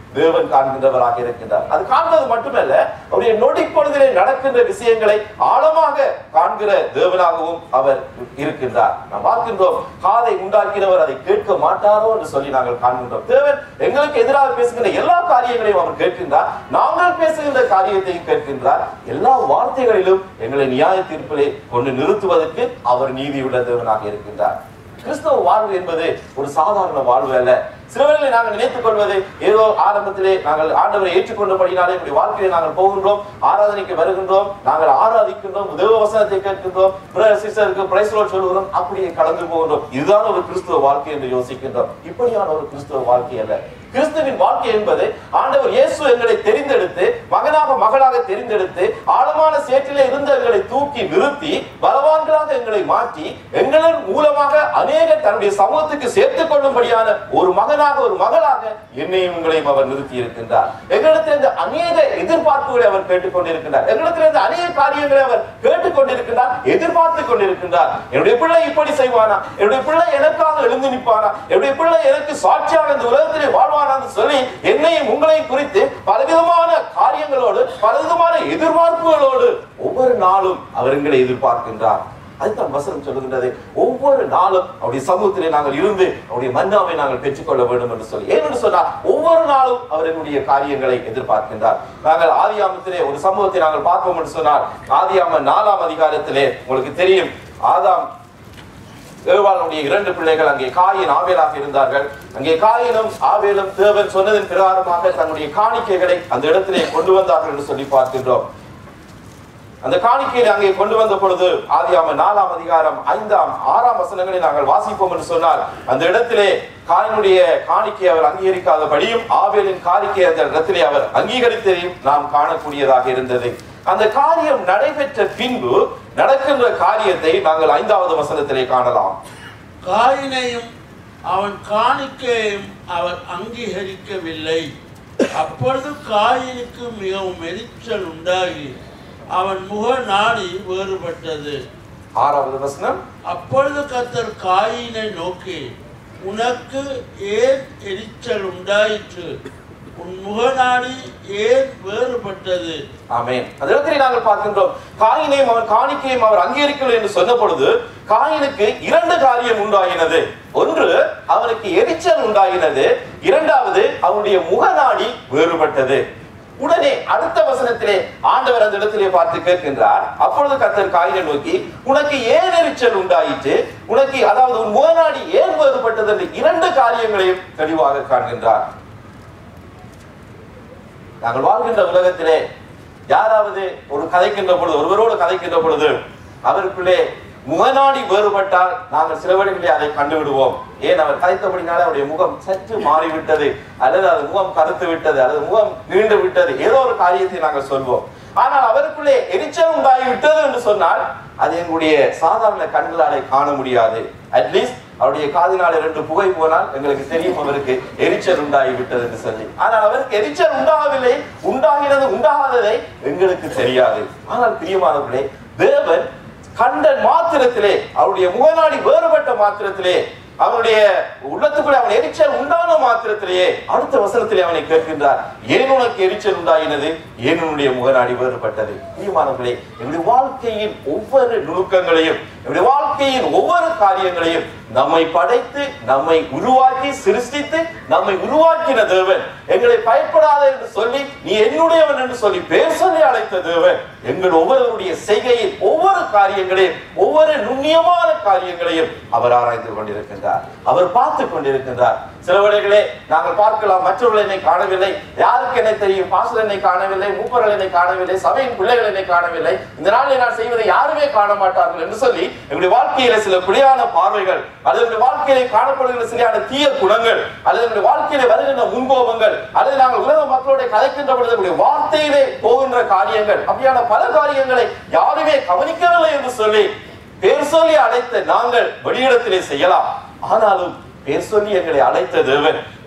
தேவன் காண்கின்றவராக இருக்கின்றார் அது காண்பது மட்டுமல்ல அவருடைய நொடி பொழுதிலே நடக்கின்ற விஷயங்களை ஆழமாக காண்கிற தேவனாகவும் அவர் இருக்கின்றார் நாம் பார்க்கின்றோம் காதை உண்டாக்கினவர் அதை கேட்க மாட்டாரோ என்று சொல்லி நாங்கள் காண்கின்றோம் தேவன் எங்களுக்கு எதிராக பேசுகின்ற எல்லா காரியங்களையும் அவர் கேட்கின்றார் நாங்கள் பேசுகின்ற காரியத்தையும் கேட்கின்றார் எல்லா வார்த்தைகளிலும் எங்களை நியாய தீர்ப்பிலே கொண்டு நிறுத்துவதற்கு அவர் நீதியுள்ள தேவனாக இருக்கின்றார் கிறிஸ்தவ வாழ்வு என்பது ஒரு சாதாரண வாழ்வு அல்ல சில வேளைகளில் நாங்கள் நினைத்துக் கொள்வது ஏதோ ஆரம்பத்திலே நாங்கள் ஆண்டவரை ஏற்றுக்கொண்டபடினாலே இப்படி வாழ்க்கையை நாங்கள் போகின்றோம் ஆராதனைக்கு வருகின்றோம் நாங்கள் ஆராதிக்கின்றோம் தேவ வசனத்தை கேட்கின்றோம் சிஸ்டருக்கு பிரைஸ்லோட் சொல்லுகிறோம் அப்படியே கடந்து போகின்றோம் இதுதான் ஒரு கிறிஸ்துவ வாழ்க்கை என்று யோசிக்கின்றோம் இப்படியான ஒரு கிறிஸ்துவ வாழ்க்கை அல்ல கிறிஸ்துவின் வாழ்க்கை என்பது ஆண்டவர் இயேசு எங்களை தெரிந்தெடுத்து மகனாக மகளாக தெரிந்தெடுத்து ஆழமான சேற்றிலே இருந்த எங்களை தூக்கி நிறுத்தி பலவான்களாக எங்களை மாற்றி எங்களின் மூலமாக அநேக தன்னுடைய சமூகத்துக்கு சேர்த்துக் கொள்ளும்படியான ஒரு மகனாக ஒரு மகளாக என்னையும் உங்களையும் அவர் நிறுத்தி இருக்கின்றார் எங்களிடத்திலிருந்து அநேக எதிர்பார்ப்புகளை அவர் கேட்டுக்கொண்டிருக்கின்றார் எங்களிடத்திலிருந்து அநேக காரியங்களை அவர் கேட்டுக்கொண்டிருக்கின்றார் எதிர்பார்த்து கொண்டிருக்கின்றார் என்னுடைய பிள்ளை இப்படி செய்வானா என்னுடைய பிள்ளை எனக்காக எழுந்து நிற்பானா என்னுடைய பிள்ளை எனக்கு சாட்சியாக இந்த உலகத்திலே வாழ்வானான்னு சொல்லி என்னையும் உங்களையும் குறித்து பலவிதமான காரியங்களோடு பலவிதமான எதிர்பார்ப்புகளோடு ஒவ்வொரு நாளும் அவர் எங்களை எதிர்பார்க்கின்றார் அதுதான் வசனம் சொல்லுகின்றது ஒவ்வொரு நாளும் அவருடைய சமூகத்திலே நாங்கள் இருந்து அவருடைய மன்னாவை நாங்கள் பெற்றுக்கொள்ள வேண்டும் என்று சொல்லி ஏனென்று சொன்னால் ஒவ்வொரு நாளும் அவர் என்னுடைய காரியங்களை எதிர்பார்க்கின்றார் நாங்கள் ஆதியாமத்திலே ஒரு சமூகத்தை நாங்கள் பார்ப்போம் என்று சொன்னால் ஆதியாம நாலாம் அதிகாரத்திலே உங்களுக்கு தெரியும் ஆதாம் ஏவாளுடைய இரண்டு பிள்ளைகள் அங்கே காயின் ஆவேலாக இருந்தார்கள் அங்கே காயினும் ஆவேலும் தேவன் சொன்னதன் பிரகாரமாக தன்னுடைய காணிக்கைகளை அந்த இடத்திலே கொண்டு வந்தார்கள் என்று சொல்லி பார்க்கின்றோம் அந்த காணிக்கையை அங்கே கொண்டு வந்த பொழுது ஆதியாம நாலாம் அதிகாரம் ஐந்தாம் ஆறாம் வசனங்களை நாங்கள் வாசிப்போம் என்று சொன்னால் அந்த இடத்திலே காயினுடைய காணிக்கை அவர் அங்கீகரிக்காதபடியும் ஆவேலின் காணிக்கை அந்த இடத்திலே அவர் அங்கீகரித்ததையும் நாம் காணக்கூடியதாக இருந்தது அந்த காரியம் நடைபெற்ற பின்பு நடக்கின்ற காரியத்தை நாங்கள் ஐந்தாவது வசனத்திலே காணலாம் காயினையும் அவன் காணிக்கையும் அவர் அங்கீகரிக்கவில்லை அப்பொழுது காயினுக்கு மிகவும் எரிச்சல் உண்டாகி அவன் முக நாடி வேறுபட்டது ஆறாவது வசனம் அப்பொழுது கர்த்தர் காயினை நோக்கி உனக்கு ஏன் எரிச்சல் உண்டாயிற்று உன் முகநாடி ஏன் வேறுபட்டது ஆமென் அந்த இடத்திலே நாங்கள் பார்க்கின்றோம் காயினையும் அவன் காணிக்கையும் அவர் அங்கீகரிக்கவில்லை என்று சொன்ன பொழுது காயினுக்கு இரண்டு காரியம் உண்டாகினது ஒன்று அவனுக்கு எரிச்சல் உண்டாகினது இரண்டாவது அவனுடைய முகநாடி வேறுபட்டது உடனே அடுத்த வசனத்திலே ஆண்டவர் அந்த இடத்திலே பார்த்து கேட்கின்றார் அப்பொழுது கர்த்தர் காயினை நோக்கி உனக்கு ஏன் எரிச்சல் உண்டாயிற்று உனக்கு அதாவது உன் முகநாடி ஏன் வேறுபட்டது என்று இரண்டு காரியங்களையும் தெளிவாக காண்கின்றார் நாங்கள் வாழ்கின்ற உலகத்திலே யாராவது ஒரு கதைக்கின்ற பொழுது ஒருவரோடு கதைக்கின்ற பொழுது அவருக்குள்ளே முகநாடி வேறுபட்டால் நாங்கள் சில வேளைகளிலே அதை கண்டுவிடுவோம் ஏன் அவர் கதைத்தபடினாலே அவருடைய முகம் சற்று மாறிவிட்டது அல்லது அது முகம் கருத்து விட்டது அல்லது முகம் நீண்டு விட்டது ஏதோ ஒரு காரியத்தை நாங்கள் சொல்வோம் ஆனால் அவருக்குள்ளே எரிச்சல் உண்டாகி விட்டது என்று சொன்னால் அது எங்களுடைய சாதாரண கண்களாலே காண முடியாது அட்லீஸ்ட் அவருடைய காதினால ரெண்டு புகை போனால் எங்களுக்கு தெரியும் அவருக்கு எரிச்சல் உண்டாகி விட்டது என்று சொல்லி ஆனால் அவருக்கு எரிச்சல் உண்டாகவில்லை உண்டாகிறது உண்டாகாததை எங்களுக்கு தெரியாது ஆனால் பிரியமானவர்களே தேவன் கண்ட மாத்திரத்திலே அவருடைய முகநாடி வேறுபட்ட மாத்திரத்திலே அவனுடைய உள்ளத்துக்குள்ளே அவன் எரிச்சல் உண்டான மாத்திரத்திலேயே அடுத்த வசனத்திலே அவனை கேட்கின்றார் ஏன் உனக்கு எரிச்சல் உண்டாயினது ஏன் உன்னுடைய முகநாடி வேறுபட்டது பிரியமானவர்களே என்னுடைய வாழ்க்கையின் ஒவ்வொரு நுணுக்கங்களையும் என்னுடைய வாழ்க்கையின் ஒவ்வொரு காரியங்களையும் நம்மை படைத்து நம்மை உருவாக்கி சிருஷ்டித்து நம்மை உருவாக்கின தேவன் எங்களை பயப்படாத என்று சொல்லி நீ என்னுடையவன் என்று சொல்லி பேர் சொல்லி அழைத்த தேவன் எங்கள் ஒவ்வொருவருடைய செய்கையில் ஒவ்வொரு காரியங்களையும் ஒவ்வொரு நுண்ணியமான காரியங்களையும் அவர் ஆராய்ந்து கொண்டிருக்கின்றார் அவர் பார்த்து கொண்டிருக்கின்றார் சில வேளைகளே நாங்கள் பார்க்கலாம் மற்றவர்கள் என்னை காணவில்லை யாருக்கு என்னை தெரியும் பாசல் என்னை காணவில்லை மூப்பர்கள் என்னை காணவில்லை சபையின் பிள்ளைகள் என்னை காணவில்லை இந்த நாளில் நான் செய்வதை யாருமே காண மாட்டார்கள் என்று சொல்லி எங்களுடைய வாழ்க்கையில சில பிழையான பார்வைகள் அல்லது எங்களுடைய வாழ்க்கையிலே காணப்படுகிற சிலையான தீய குணங்கள் அல்லது எங்களுடைய வாழ்க்கையிலே வருகின்ற முன்கோபங்கள் அல்லது நாங்கள் உலக மக்களோட கதைக்கின்ற பொழுது எங்களுடைய வார்த்தையிலே போகின்ற காரியங்கள் அப்படியான பல காரியங்களை யாருமே கவனிக்கவில்லை என்று சொல்லி பேர் சொல்லி அழைத்த நாங்கள் வெளியிடத்திலே செய்யலாம் ஆனாலும் பேர் சொல்லி எங்களை அழைத்த தேவன்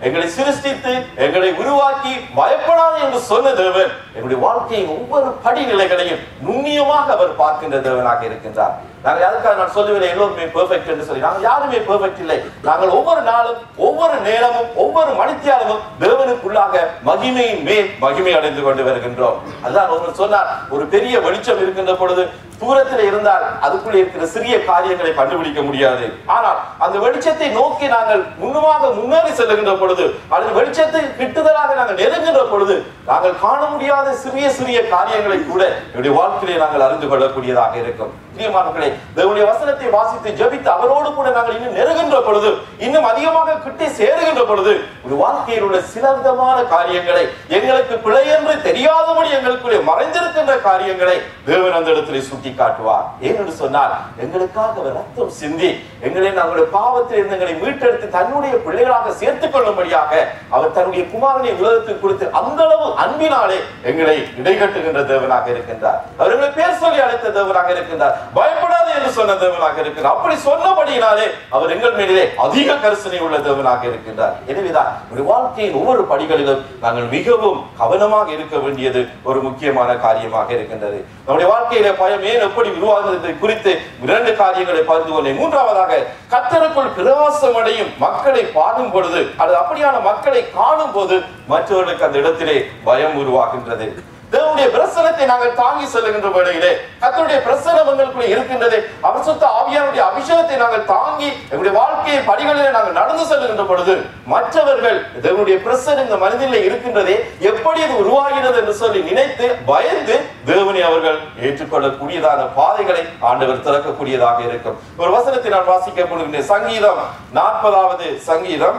எங்களை சிருஷ்டித்து எங்களை உருவாக்கி பயப்படாது என்று சொன்ன தேவன் எங்களுடைய வாழ்க்கையின் ஒவ்வொரு படிநிலைகளையும் நுண்ணியமாக அவர் பார்க்கின்ற தேவனாக இருக்கின்றார் நாங்கள் அதுக்காக நான் சொல்லுவேன் எல்லோருமே பெர்ஃபெக்ட் என்று சொல்லி நாங்கள் யாருமே பெர்ஃபெக்ட் இல்லை நாங்கள் ஒவ்வொரு நாளும் ஒவ்வொரு நேரமும் ஒவ்வொரு மணித்தியாலமும் தேவனுக்குள்ளாக மகிமையின் மேல் மகிமை அடைந்து கொண்டு வருகின்றோம் அதுதான் ஒருவர் சொன்னார் ஒரு பெரிய வெளிச்சம் இருக்கின்ற பொழுது தூரத்தில் இருந்தால் அதுக்குள்ளே இருக்கிற சிறிய காரியங்களை கண்டுபிடிக்க முடியாது ஆனால் அந்த வெளிச்சத்தை நோக்கி நாங்கள் முன்னுமாக முன்னேறி செல்லுகின்ற பொழுது அல்லது வெளிச்சத்தை கிட்டுதலாக நாங்கள் நெருங்குகின்ற பொழுது நாங்கள் காண முடியாத சிறிய சிறிய காரியங்களை கூட என்னுடைய வாழ்க்கையிலே நாங்கள் அறிந்து கொள்ளக்கூடியதாக இருக்கும் பிரியமானவர்களே தேவனுடைய வசனத்தை வாசித்து ஜெபித்து அவரோடு கூட நாங்கள் இன்னும் நெருங்குகின்ற பொழுது இன்னும் அதிகமாக கிட்டே சேருகின்ற பொழுது ஒரு வாழ்க்கையில் உள்ள சில விதமான காரியங்களை எங்களுக்கு பிழை என்று தெரியாதபடி எங்களுக்குள்ளே மறைந்திருக்கின்ற காரியங்களை தேவன் அந்த இடத்திலே சுட்டி காட்டுவார் ஏனென்று சொன்னால் எங்களுக்காக அவர் ரத்தம் சிந்தி எங்களை நாங்களுடைய பாவத்தில் இருந்து எங்களை மீட்டெடுத்து தன்னுடைய பிள்ளைகளாக சேர்த்துக் கொள்ளும்படியாக அவர் தன்னுடைய குமாரனை உலகத்துக்கு கொடுத்து அந்த அளவு அன்பினாலே எங்களை இடைகட்டுகின்ற தேவனாக இருக்கின்றார் அவர் எங்களை பேர் சொல்லி அழைத்த தேவனாக இருக்கின்றார் பயப்படாது என்று சொன்ன தேவனாக இருக்கிறார் அப்படி சொன்னபடியினாலே அவர் எங்கள் மேலே அதிக கரிசனை உள்ள தேவனாக இருக்கின்றார் எனவேதான் ஒரு வாழ்க்கையின் ஒவ்வொரு படிகளிலும் நாங்கள் மிகவும் கவனமாக இருக்க வேண்டியது ஒரு முக்கியமான காரியமாக இருக்கின்றது நம்முடைய வாழ்க்கையில பயம் ஏன் எப்படி உருவாகுது என்பதை குறித்து இரண்டு காரியங்களை பகிர்ந்து கொண்டேன் மூன்றாவதாக கத்தருக்குள் பிரகாசம் அடையும் மக்களை பாடும் பொழுது அல்லது அப்படியான மக்களை காணும் போது மற்றவர்களுக்கு அந்த இடத்திலே பயம் உருவாகின்றது தேவனுடைய பிரசனத்தை நாங்கள் தாங்கி செல்லுகின்ற வேளையிலே கர்த்தருடைய பிரசனம் எங்களுக்குள்ள இருக்கின்றது அவர் சுத்த ஆவியானுடைய அபிஷேகத்தை நாங்கள் தாங்கி எங்களுடைய வாழ்க்கையை படிகளிலே நாங்கள் நடந்து செல்லுகின்ற பொழுது மற்றவர்கள் தேவனுடைய பிரசனம் இந்த மனதிலே இருக்கின்றதே எப்படி இது உருவாகிறது என்று சொல்லி நினைத்து பயந்து தேவனை அவர்கள் ஏற்றுக்கொள்ளக்கூடியதான பாதைகளை ஆண்டவர் திறக்கக்கூடியதாக இருக்கும் ஒரு வசனத்தை நான் வாசிக்க போகின்றேன் சங்கீதம் நாற்பதாவது சங்கீதம்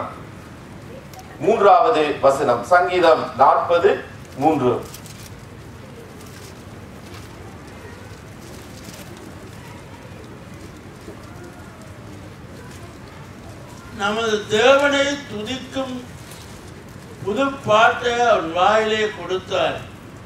மூன்றாவது வசனம் சங்கீதம் நாற்பது மூன்று நமது தேவனை துதிக்கும் புது பாட்டை அவன் வாயிலே கொடுத்தார்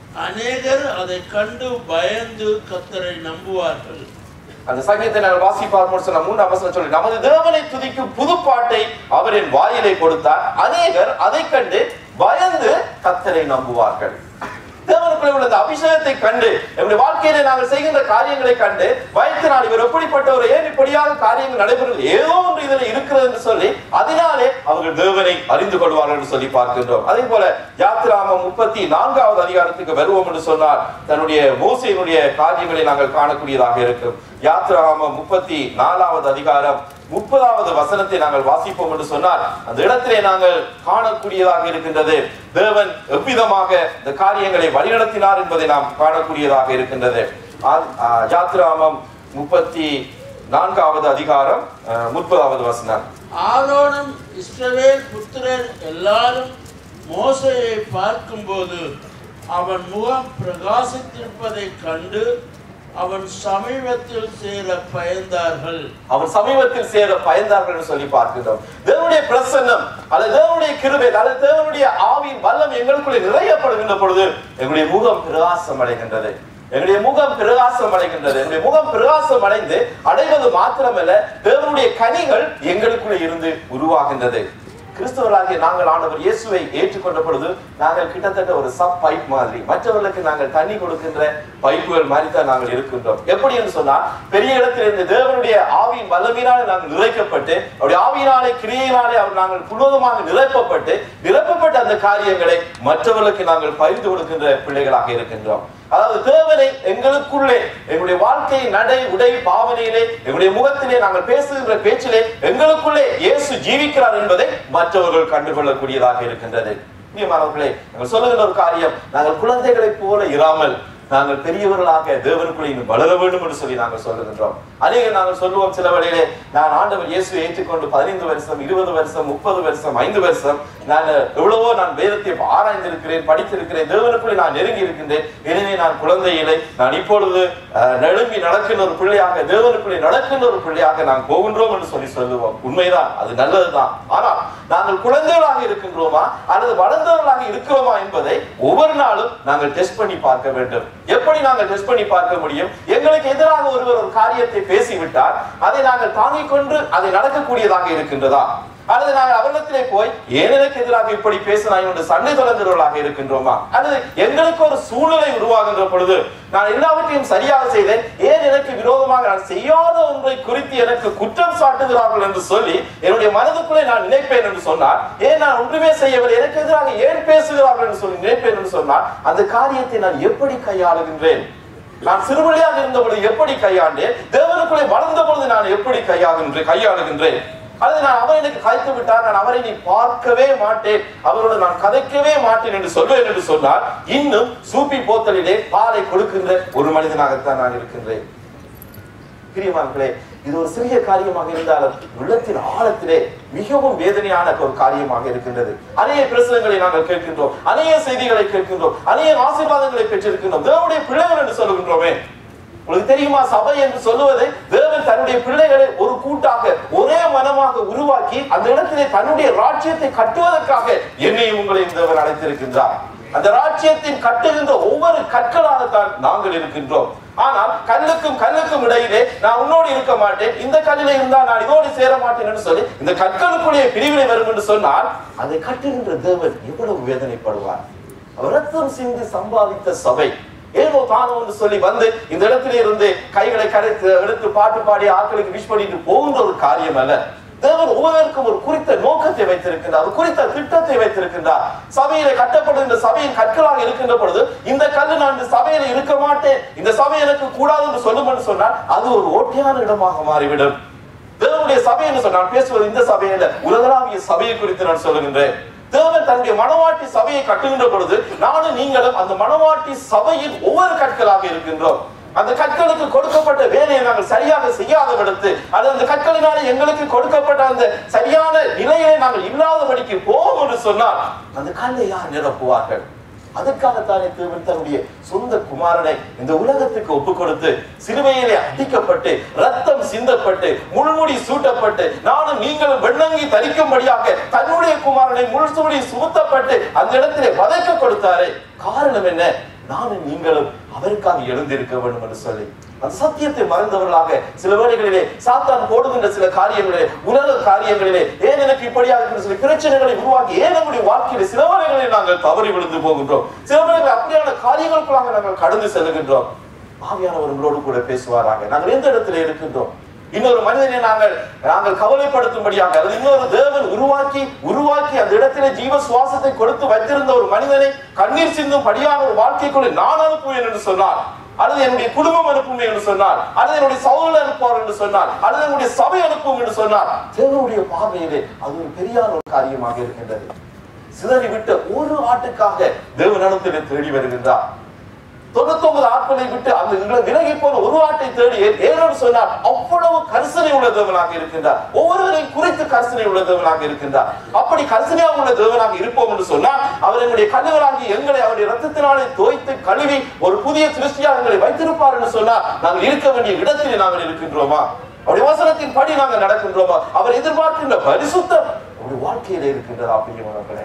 அநேகர் அதை கண்டு பயந்து கத்தரை நம்புவார்கள் அந்த சங்கீதத்தை நாங்கள் வாசிப்பார் சொன்ன மூன்று அவசரம் சொல்லி நமது தேவனை துதிக்கும் புது பாட்டை அவரின் வாயிலை கொடுத்தார் அநேகர் அதை கண்டு பயந்து கத்தரை நம்புவார்கள் தேவனுக்குள்ளே உள்ள அந்த அபிஷேகத்தை கண்டு நம்முடைய வாழ்க்கையிலே நாங்கள் செய்கின்ற காரியங்களை கண்டு பயத்தினால் இவர் எப்படிப்பட்டவர் ஏன் இப்படியாக காரியங்கள் நடைபெறும் ஏதோ ஒன்று இதில் இருக்கிறது என்று சொல்லி அதனாலே அவர்கள் தேவனை அறிந்து கொள்வார்கள் என்று சொல்லி பார்க்கின்றோம் அதே போல யாத்திராமம் முப்பத்தி நான்காவது அதிகாரத்துக்கு வருவோம் என்று சொன்னால் தன்னுடைய மோசையினுடைய காரியங்களை நாங்கள் காணக்கூடியதாக இருக்கும் யாத்திராமம் முப்பத்தி நாலாவது அதிகாரம் முப்பதாவது வசனத்தை நாங்கள் வாசிப்போம் என்று சொன்னால் அந்த இடத்திலே நாங்கள் காணக்கூடியதாக இருக்கின்றது தேவன் எவ்விதமாக இந்த காரியங்களை வழிநடத்தினார் என்பதை நாம் காணக்கூடியதாக இருக்கின்றது ஆ- ஆ, யாத்திராமம் முப்பத்தி நான்காவது அதிகாரம் அஹ், முப்பதாவது வசனம் ஆரோனும் இஸ்ரவேல் புத்திரர் எல்லாரும் மோசையை பார்க்கும்போது அவன் முகம் பிரகாசித்திருப்பதைக் கண்டு அவன் சமீபத்தில் சேர பயந்தார்கள் அவன் சமீபத்தில் சேர பயந்தார்கள் என்று சொல்லி பார்க்கின்றோம் தேவனுடைய பிரசன்னம் அல்லது தேவனுடைய கிருபை அல்லது தேவனுடைய ஆவியின் வல்லம் எங்களுக்குள்ளே நிறையப்படுகின்ற பொழுது எங்களுடைய முகம் பிரகாசம் அடைகின்றது எங்களுடைய முகம் பிரகாசம் அடைகின்றது எங்களுடைய முகம் பிரகாசம் அடைந்து அடைவது மாத்திரமல்ல தேவனுடைய கனிகள் எங்களுக்குள்ளே இருந்து உருவாகின்றது கிறிஸ்தவர்களாகிய நாங்கள் ஆண்டவர் இயேசுவை ஏற்றுக்கொண்ட பொழுது நாங்கள் கிட்டத்தட்ட ஒரு சப் பைப் மாதிரி மற்றவர்களுக்கு நாங்கள் தண்ணி கொடுக்கின்ற பைப்புகள் மாதிரி தான் நாங்கள் இருக்கின்றோம் எப்படி என்று சொன்னால் பெரிய இடத்தில் இருந்து தேவனுடைய ஆவியின் வல்லமையினாலே நாங்கள் நிறைக்கப்பட்டு அவருடைய ஆவியினாலே கிரியையினாலே அவர் நாங்கள் முழுவதுமாக நிரப்பப்பட்டு நிரப்பப்பட்ட அந்த காரியங்களை மற்றவர்களுக்கு நாங்கள் பகிர்ந்து கொடுக்கின்ற பிள்ளைகளாக இருக்கின்றோம் அதாவது தேவனை எங்களுக்குள்ளே எங்களுடைய வாழ்க்கை நடை உடை பாவனையிலே எங்களுடைய முகத்திலே நாங்கள் பேசுகின்ற பேச்சிலே எங்களுக்குள்ளே இயேசு ஜீவிக்கிறார் என்பதை மற்றவர்கள் கண்டுகொள்ளக்கூடியதாக இருக்கின்றது பிரியமானவர்களே நாங்கள் சொல்லுகிற ஒரு காரியம் நாங்கள் குழந்தைகளைப் போல இராமல் நாங்கள் பெரியவர்களாக தேவனுக்குள்ளே இன்னும் வளர வேண்டும் என்று சொல்லி நாங்கள் சொல்லுகின்றோம் அநேக நாங்கள் சொல்லுவோம் சில வேளையிலே நான் ஆண்டவர் இயேசுவை ஏற்றுக்கொண்டு பதினைந்து வருஷம் இருபது வருஷம் முப்பது வருஷம் ஐந்து வருஷம் நான் எவ்வளவோ நான் வேதத்தை ஆராய்ந்திருக்கிறேன் படித்திருக்கிறேன் தேவனுக்குள்ளே நான் நெருங்கி இருக்கின்றேன் எனவே நான் குழந்தை இல்லை நான் இப்பொழுது அஹ், நெருங்கி நடக்கின்ற ஒரு பிள்ளையாக தேவனுக்குள்ளே நடக்கின்ற ஒரு பிள்ளையாக நான் போகின்றோம் என்று சொல்லி சொல்லுவோம் உண்மைதான் அது நல்லதுதான் ஆனால் நாங்கள் குழந்தைகளாக இருக்கின்றோமா அல்லது வளர்ந்தவர்களாக இருக்கிறோமா என்பதை ஒவ்வொரு நாளும் நாங்கள் டெஸ்ட் பண்ணி பார்க்க வேண்டும் எப்படி நாங்கள் டெஸ்ட் பண்ணி பார்க்க முடியும் எங்களுக்கு எதிராக ஒருவர் ஒரு காரியத்தை பேசிவிட்டால் அதை நாங்கள் தாங்கிக் கொண்டு அதை நடக்கக்கூடியதாக இருக்கின்றதா அல்லது நாங்கள் அவரிடத்திலே போய் ஏன் எனக்கு எதிராக இப்படி பேசினாய் என்று சண்டை தொடர்ந்தவர்களாக இருக்கின்றோமா அல்லது எங்களுக்கு ஒரு சூழ்நிலை உருவாகின்ற பொழுது நான் எல்லாவற்றையும் சரியாக செய்தேன் ஏன் எனக்கு விரோதமாக நான் செய்யாத ஒன்றை குறித்து எனக்கு குற்றம் சாட்டுகிறார்கள் என்று சொல்லி என்னுடைய மனதுக்குள்ளே நான் நினைப்பேன் என்று சொன்னார் ஏன் நான் ஒன்றுமே செய்யவில்லை எனக்கு எதிராக ஏன் பேசுகிறார்கள் என்று சொல்லி நினைப்பேன் என்று சொன்னார் அந்த காரியத்தை நான் எப்படி கையாளுகின்றேன் நான் சிறுபிள்ளையாக இருந்த பொழுது எப்படி கையாண்டேன் தேவனுக்குள்ளே வளர்ந்த பொழுது நான் எப்படி கையாளுகின்றேன் கையாளுகின்றேன் அது நான் அவர் எனக்கு கதைத்து விட்டார் நான் அவரை நீ பார்க்கவே மாட்டேன் அவரோடு நான் கதைக்கவே மாட்டேன் என்று சொல்வேன் என்று சொன்னார் இன்னும் சூப்பி போத்தலிலே பாலை கொடுக்கின்ற ஒரு மனிதனாகத்தான் நான் இருக்கின்றேன் பிரியமானங்களே இது ஒரு சிறிய காரியமாக இருந்தாலும் உள்ளத்தின் ஆழத்திலே மிகவும் வேதனையான ஒரு காரியமாக இருக்கின்றது அநேக பிரசனங்களை நாங்கள் கேட்கின்றோம் அநேக செய்திகளை கேட்கின்றோம் அநேக ஆசீர்வாதங்களை பெற்றிருக்கின்றோம் தேவனுடைய பிள்ளைகள் என்று சொல்லுகின்றோமே உங்களுக்கு தெரியுமா சபை என்று சொல்லுவது தேவன் தன்னுடைய பிள்ளைகளை ஒரு கூட்டாக ஒரே மனமாக உருவாக்கி அந்த இடத்திலே தன்னுடைய ராஜ்யத்தை கட்டுவதற்காக என்னையும் உங்களையும் தேவன் அழைத்திருக்கின்றார் அந்த ராஜ்யத்தின் கட்டுகின்ற ஒவ்வொரு கற்களாகத்தான் நாங்கள் இருக்கின்றோம் ஆனால் கல்லுக்கும் கல்லுக்கும் இடையிலே நான் உன்னோடு இருக்க மாட்டேன் இந்த கல்லிலே இருந்தா நான் இதோடு சேர மாட்டேன் என்று சொல்லி இந்த கற்களுக்குள்ளே பிரிவினை வரும் என்று சொன்னால் அதை கட்டுகின்ற தேவன் எவ்வளவு வேதனைப்படுவார் அவர் ரத்தம் சிந்தி சம்பாதித்த சபை ஏதோ தானோ என்று சொல்லி வந்து இந்த இடத்திலே இருந்து கைகளை கரைத்து எடுத்து பாட்டு பாடி ஆட்களுக்கு விஷ் பண்ணிட்டு போகின்ற ஒரு காரியம் அல்ல தேவன் ஒவ்வொருவருக்கும் ஒரு குறித்த நோக்கத்தை வைத்திருக்கின்றார் ஒரு குறித்த திட்டத்தை வைத்திருக்கின்றார் சபையில கட்டப்படுகின்ற சபையின் கற்களாக இருக்கின்ற பொழுது இந்த கல்லு நான் இந்த சபையில இருக்க மாட்டேன் இந்த சபை எனக்கு கூடாது என்று சொல்லும் என்று சொன்னால் அது ஒரு ஓட்டையான இடமாக மாறிவிடும் தேவனுடைய சபை என்று சொன்னால் பேசுவது இந்த சபையில உலகளாவிய சபையை குறித்து நான் சொல்லுகின்றேன் தேவன் தன்னுடைய மனவாட்டி சபையை கட்டுகின்ற பொழுது நானும் நீங்களும் அந்த மனவாட்டி சபையின் ஒவ்வொரு கற்களாக இருக்கின்றோம் அந்த கற்களுக்கு கொடுக்கப்பட்ட வேலையை நாங்கள் சரியாக செய்யாத விடுத்து அது அந்த கற்களினாலே எங்களுக்கு கொடுக்கப்பட்ட அந்த சரியான நிலையை நாங்கள் இல்லாதபடிக்கு போவோம் என்று சொன்னால் அந்த கல்லை யார் நிரப்புவார்கள் அதற்காகத்தானே தேவன் தன்னுடைய சொந்த குமாரனை இந்த உலகத்துக்கு ஒப்பு கொடுத்து சிலுவையிலே அடிக்கப்பட்டு ரத்தம் சிந்தப்பட்டு முள்முடி சூட்டப்பட்டு நானும் நீங்களும் வெண்ணங்கி தரிக்கும்படியாக தன்னுடைய குமாரனை முள்சுமுடி சுமத்தப்பட்டு அந்த இடத்திலே வதைக்க கொடுத்தாரே காரணம் என்ன நானும் நீங்களும் அவருக்காக எழுந்திருக்க வேண்டும் என்று சொல்லி அந்த சத்தியத்தை மறந்தவர்களாக சில வேளைகளிலே சாத்தான் போடுகின்ற சில காரியங்களிலே உலக காரியங்களிலே ஏன் எனக்கு இப்படியாக இருக்கிற சில பிரச்சனைகளை உருவாக்கி ஏன் நம்முடைய வாழ்க்கையில சில வேளைகளில் நாங்கள் தவறி விழுந்து போகின்றோம் சில வேளைகளில் அப்படியான காரியங்களுக்குள்ளாக நாங்கள் கடந்து செல்கின்றோம் ஆவியானவர் உங்களோடு கூட பேசுவாராக நாங்கள் எந்த இடத்துல இருக்கின்றோம் இன்னொரு மனிதனை நாங்கள் நாங்கள் கவலைப்படுத்தும்படியாக அல்லது இன்னொரு தேவன் உருவாக்கி உருவாக்கி அந்த இடத்திலே ஜீவ சுவாசத்தை கொடுத்து வைத்திருந்த ஒரு மனிதனை கண்ணீர் சிந்தும் படியான ஒரு வாழ்க்கைக்குள்ளே நான் அனுப்புவேன் என்று சொன்னார் அல்லது என்னுடைய குடும்பம் அனுப்பும் என்று சொன்னார் அல்லது என்னுடைய சகோதரர் அனுப்புவார் என்று சொன்னார் அல்லது என்னுடைய சபை அனுப்பும் என்று சொன்னார் தேவனுடைய பார்வையிலே அது ஒரு பெரியான ஒரு காரியமாக இருக்கின்றது சிதறி விட்ட ஒரு ஆட்டுக்காக தேவனிடத்திலே தேடி வருகின்றார் தொண்ணூத்தொன்பது ஆட்களை விட்டு அந்த இங்களை விலகி போன ஒரு ஆட்டை தேடி ஏனோடு சொன்னார் அவ்வளவு கரிசனை உள்ள தேவனாக இருக்கின்றார் ஒவ்வொருவரையும் குறித்து கரிசனை உள்ள தேவனாக இருக்கின்றார் அப்படி கரிசனையாக உள்ள தேவனாக இருப்போம் என்று சொன்னால் அவர் எங்களுடைய கல்லுகளாகி எங்களை அவருடைய ரத்தத்தினாலே தோய்த்து கழுவி ஒரு புதிய திருஷ்டியாக எங்களை வைத்திருப்பார் என்று சொன்னால் நாங்கள் இருக்க வேண்டிய இடத்திலே நாங்கள் இருக்கின்றோமா அவருடைய வசனத்தின் படி நாங்கள் நடக்கின்றோமா அவர் எதிர்பார்க்கின்ற பரிசுத்தம் அவருடைய வாழ்க்கையில இருக்கின்றதா பிரியமானவர்களே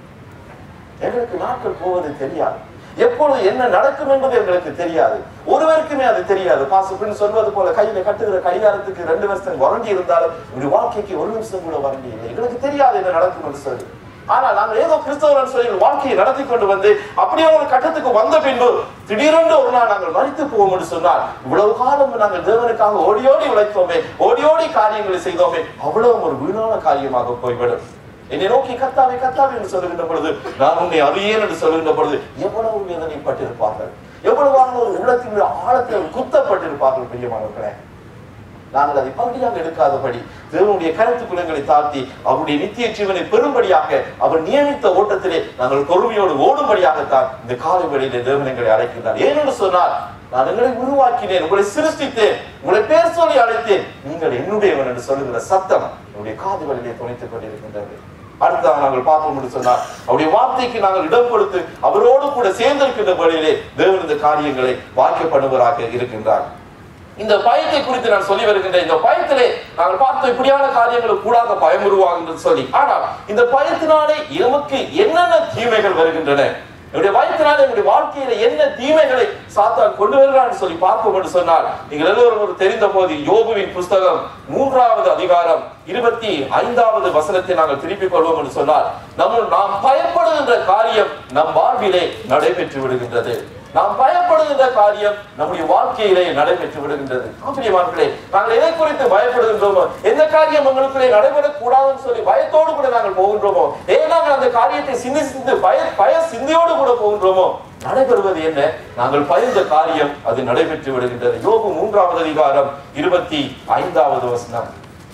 எங்களுக்கு நாட்கள் போவது தெரியாது எப்பொழுது என்ன நடக்கும் என்பது எங்களுக்கு தெரியாது ஒருவருக்குமே அது தெரியாது பாசுபின் சொல்வது போல கையில கட்டுகிற கடிகாரத்துக்கு ரெண்டு வருஷம் வரண்டி இருந்தாலும் இப்படி வாழ்க்கைக்கு ஒரு நிமிஷம் கூட வரண்டி இல்லை எங்களுக்கு தெரியாது என்ன நடக்கும் என்று சொல்லி ஆனால் நாங்கள் ஏதோ கிறிஸ்தவர்கள் சொல்லி எங்கள் வாழ்க்கையை நடத்தி கொண்டு வந்து அப்படியே ஒரு கட்டத்துக்கு வந்த பின்பு திடீரென்று ஒரு நாள் நாங்கள் மறித்து போவோம் என்று சொன்னால் இவ்வளவு காலம் நாங்கள் தேவனுக்காக ஓடி ஓடி உழைத்தோமே ஓடி ஓடி காரியங்களை செய்தோமே அவ்வளவு ஒரு வீணான காரியமாக போய்விடும் என்னை நோக்கி கத்தாவே கத்தாவே என்று சொல்லுகின்ற பொழுது நான் உன்னை அறியேன் என்று சொல்லுகின்ற பொழுது எவ்வளவு வேதனைப்பட்டிருப்பார்கள் எவ்வளவான ஒரு உள்ளத்தின் ஆழத்தில் குத்தப்பட்டிருப்பார்கள் பிரியமானவர்களே நாங்கள் அதை பகுதியாக எடுக்காதபடி தேவனுடைய கருத்து குலங்களை தாழ்த்தி அவருடைய நித்திய ஜீவனை பெறும்படியாக அவர் நியமித்த ஓட்டத்திலே நாங்கள் பொறுமையோடு ஓடும்படியாகத்தான் இந்த காலை வேளையிலே தேவன் எங்களை அழைக்கின்றார் ஏனென்று சொன்னால் நான் எங்களை உருவாக்கினேன் உங்களை சிருஷ்டித்தேன் உங்களை பேர் சொல்லி அழைத்தேன் நீங்கள் என்னுடையவன் என்று சொல்லுகிற சத்தம் என்னுடைய காதுகளிலே துணைத்துக் கொண்டிருக்கின்றது அடுத்ததாக நாங்கள் பார்ப்போம் என்று சொன்னார் அவருடைய வார்த்தைக்கு நாங்கள் இடம் கொடுத்து அவரோடு கூட சேர்ந்திருக்கின்ற வழியிலே தேவன் இந்த காரியங்களை வாக்கிய பண்ணுவராக இருக்கின்றார் இந்த பயத்தை குறித்து நான் சொல்லி வருகின்றேன் இந்த பயத்திலே நாங்கள் பார்த்த இப்படியான காரியங்களுக்கு கூடாக பயம் உருவாகின்றது சொல்லி ஆனால் இந்த பயத்தினாலே எமக்கு என்னென்ன தீமைகள் வருகின்றன என்னுடைய பயத்தினால் என்னுடைய வாழ்க்கையில என்ன தீமைகளை சாத்தான் கொண்டு வருகிறான் சொல்லி பார்ப்போம் என்று சொன்னால் நீங்கள் எல்லோரும் ஒரு தெரிந்த போது யோபுவின் புஸ்தகம் மூன்றாவது அதிகாரம் இருபத்தி ஐந்தாவது வசனத்தை நாங்கள் திருப்பிக் கொள்வோம் என்று சொன்னால் நம்ம நாம் பயப்படுகின்ற காரியம் நம் வாழ்விலே நடைபெற்று விடுகின்றது நாம் பயப்படுகின்ற காரியம் நம்முடைய வாழ்க்கையிலே நடைபெற்று விடுகின்றது ஆச்சரியமானே நாங்கள் எதை குறித்து பயப்படுகின்றோமோ எந்த காரியம் எங்களுக்குள்ளே நடைபெறக்கூடாதுன்னு சொல்லி பயத்தோடு கூட நாங்கள் போகின்றோமோ ஏன் நாங்கள் அந்த காரியத்தை சிந்தி சிந்து பய பய சிந்தியோடு கூட போகின்றோமோ நடைபெறுவது என்ன நாங்கள் பயந்த காரியம் அது நடைபெற்று விடுகின்றது யோபு மூன்றாவது அதிகாரம் இருபத்தி ஐந்தாவது வசனம்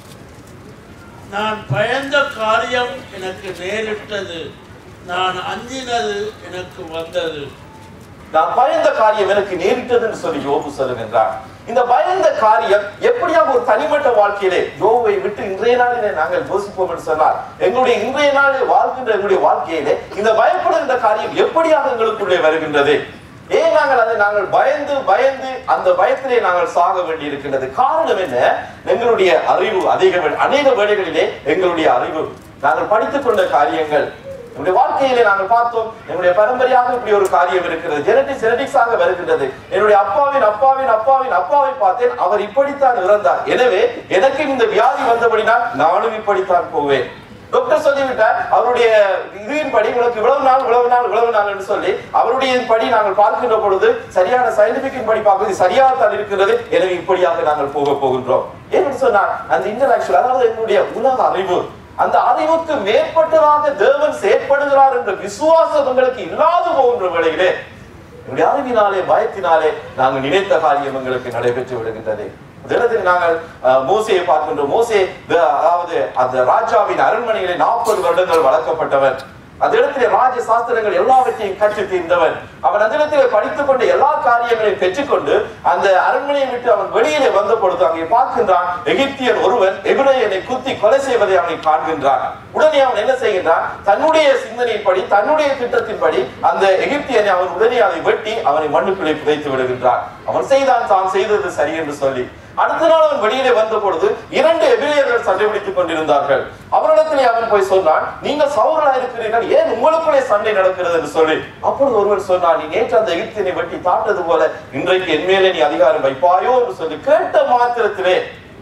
நான் பயந்த காரியம் எனக்கு நேரிட்டது நான் அஞ்சினது எனக்கு வந்தது நான் பயந்த காரியம் எனக்கு நேரிட்டதுன்னு சொல்லி யோபு சொல்லுகின்றார் இந்த பயந்த காரியம் எப்படியாக ஒரு தனிப்பட்ட வாழ்க்கையிலே யோபுவை விட்டு இன்றைய நாளிலே நாங்கள் யோசிப்போம் என்று சொன்னார் எங்களுடைய இன்றைய நாளில் வாழ்கின்ற எங்களுடைய வாழ்க்கையிலே இந்த பயப்படுகின்ற காரியம் எப்படியாக எங்களுக்குள்ளே வருகின்றது ஏன் நாங்கள் அதை நாங்கள் பயந்து பயந்து அந்த பயத்திலே நாங்கள் சாக வேண்டி இருக்கின்றது காரணம் என்ன எங்களுடைய அறிவு அதிக வே- அநேக வேளைகளிலே எங்களுடைய அறிவு நாங்கள் படித்துக் கொண்ட காரியங்கள் நம்முடைய வாழ்க்கையிலே நாங்கள் பார்த்தோம் என்னுடைய பரம்பரையாக இப்படி ஒரு காரியம் இருக்கிறது ஜெனடிக் ஜெனடிக்ஸாக வருகின்றது என்னுடைய அப்பாவின் அப்பாவின் அப்பாவின் அப்பாவை பார்த்தேன் அவர் இப்படித்தான் இறந்தார் எனவே எனக்கு இந்த வியாதி வந்தபடினால் நானும் இப்படித்தான் போவேன் டாக்டர் சொல்லிவிட்டார் அவருடைய இதுவின்படி உங்களுக்கு இவ்வளவு நாள் இவ்வளவு நாள் இவ்வளவு நாள் என்று சொல்லி அவருடைய படி நாங்கள் பார்க்கின்ற பொழுது சரியான சயின்டிபிக் படி பார்ப்பது சரியாக தான் இருக்கிறது எனவே இப்படியாக நாங்கள் போக போகின்றோம் ஏன்னு சொன்னார் அந்த இன்டராக்சுவல் அதாவது எங்களுடைய உலக அறிவு அந்த அறிவுக்கு மேற்பட்டதாக தேவன் செயற்படுகிறார் என்ற விசுவாசம் உங்களுக்கு இல்லாது போகின்ற வேளையிலே என்னுடைய அறிவினாலே பயத்தினாலே நாங்கள் நினைத்த காரியம் எங்களுக்கு நடைபெற்று விடுகின்றது தினத்தில் நாங்கள் அஹ், மோசேயை பார்க்கின்றோம் மோசே த- அதாவது அந்த ராஜாவின் அரண்மனையிலே நாற்பது வருடங்கள் வளர்க்கப்பட்டவன் அந்த இடத்திலே ராஜ சாஸ்திரங்கள் எல்லாவற்றையும் கற்று தீர்ந்தவன் அவன் அந்த இடத்திலே படித்துக் கொண்ட எல்லா காரியங்களையும் பெற்றுக்கொண்டு அந்த அரண்மனையை விட்டு அவன் வெளியிலே வந்த பொழுது அங்கே பார்க்கின்றான் எகிப்தியன் ஒருவன் எபிரேயனை குத்தி கொலை செய்வதை அவனை காண்கின்றான் உடனே அவன் என்ன செய்கின்றான் தன்னுடைய சிந்தனையின்படி தன்னுடைய திட்டத்தின்படி அந்த எகிப்தியனை அவன் உடனே அதை வெட்டி அவனை மண்ணுக்குள்ளே புதைத்து விடுகின்றான் அவன் செய்தான் தான் செய்தது சரி என்று சொல்லி அடுத்த நாள் அவன் வெளியிலே வந்த பொழுது இரண்டு எபிரேயர்கள் சண்டை பிடித்துக் கொண்டிருந்தார்கள் அவரிடத்திலே அவன் போய் சொன்னான் நீங்கள் சௌரலா இருக்கிறீர்கள் ஏன் உங்களுக்குள்ளே சண்டை நடக்கிறது என்று சொல்லி அப்பொழுது ஒருவர் சொன்னான் நீ நேற்று அந்த எகிப்தியனை வெட்டி தாட்டது போல இன்றைக்கு என் மேலே நீ அதிகாரம் வைப்பாயோ என்று சொல்லி கேட்ட மாத்திரத்திலே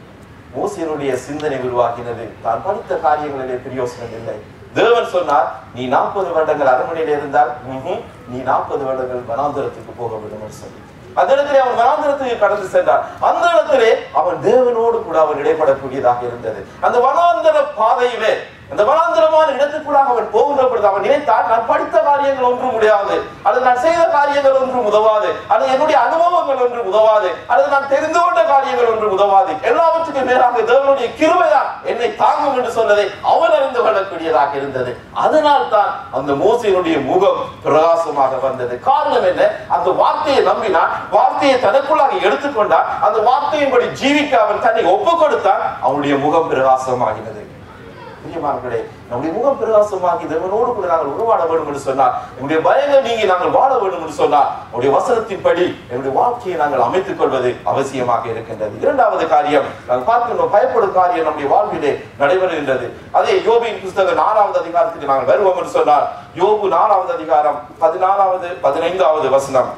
மோசேனுடைய சிந்தனை உருவாக்கினது தான் படித்த காரியங்களிலே பிரயோசனம் இல்லை தேவன் சொன்னார் நீ நாற்பது வருடங்கள் அரண்மனையில இருந்தால் ம்ஹும், நீ நாற்பது வருடங்கள் வனாந்தரத்துக்கு போக வேண்டும் என்று சொல்லி அந்த இடத்திலே அவன் வனாந்தரத்துக்கு கடந்து சென்றான் அந்த இடத்திலே அவன் தேவனோடு கூட அவன் இடைப்படக்கூடியதாக இருந்தது அந்த வனாந்தர பாதையிலே அந்த வனாந்தரமான இடத்துக்குள்ள அவன் போகின்ற பொழுது அவன் நினைத்தான் நான் படித்த காரியங்கள் ஒன்றும் முடியாது அல்லது நான் செய்த காரியங்கள் ஒன்றும் உதவாது அல்லது என்னுடைய அனுபவங்கள் ஒன்றும் உதவாது அல்லது நான் தெரிந்து கொண்ட காரியங்கள் ஒன்றும் உதவாது எல்லாவற்றுக்கும் மேலாக தேவனுடைய கிருபைதான் என்னை தாங்கும் என்று சொன்னதை அவன் அறிந்து கொள்ளக்கூடியதாக இருந்தது அதனால் தான் அந்த மோசையினுடைய முகம் பிரகாசமாக வந்தது காரணம் என்ன அந்த வார்த்தையை நம்பினான் வார்த்தையை தனக்குள்ளாக எடுத்துக்கொண்டான் அந்த வார்த்தையின்படி ஜீவிக்க அவன் தன்னை ஒப்பு கொடுத்தான் அவனுடைய முகம் பிரகாசமாகினது பிரியமானவர்களே நம்முடைய முகம் பிரகாசமாகி தேவனோடு கூட நாங்கள் உருவாட வேண்டும் என்று சொன்னார் நம்முடைய பயங்கள் நீங்கி நாங்கள் வாழ வேண்டும் என்று சொன்னார் நம்முடைய வசனத்தின்படி நம்முடைய வாழ்க்கையை நாங்கள் அமைத்துக் கொள்வது அவசியமாக இருக்கின்றது இரண்டாவது காரியம் நாங்கள் பார்க்கின்றோம் பயப்படும் காரியம் நம்முடைய வாழ்விலே நடைபெறுகின்றது அதே யோபின் புஸ்தகம் நாலாவது அதிகாரத்துக்கு நாங்கள் வருவோம் என்று சொன்னார் யோபு நாலாவது அதிகாரம் பதினாலாவது பதினைந்தாவது வசனம்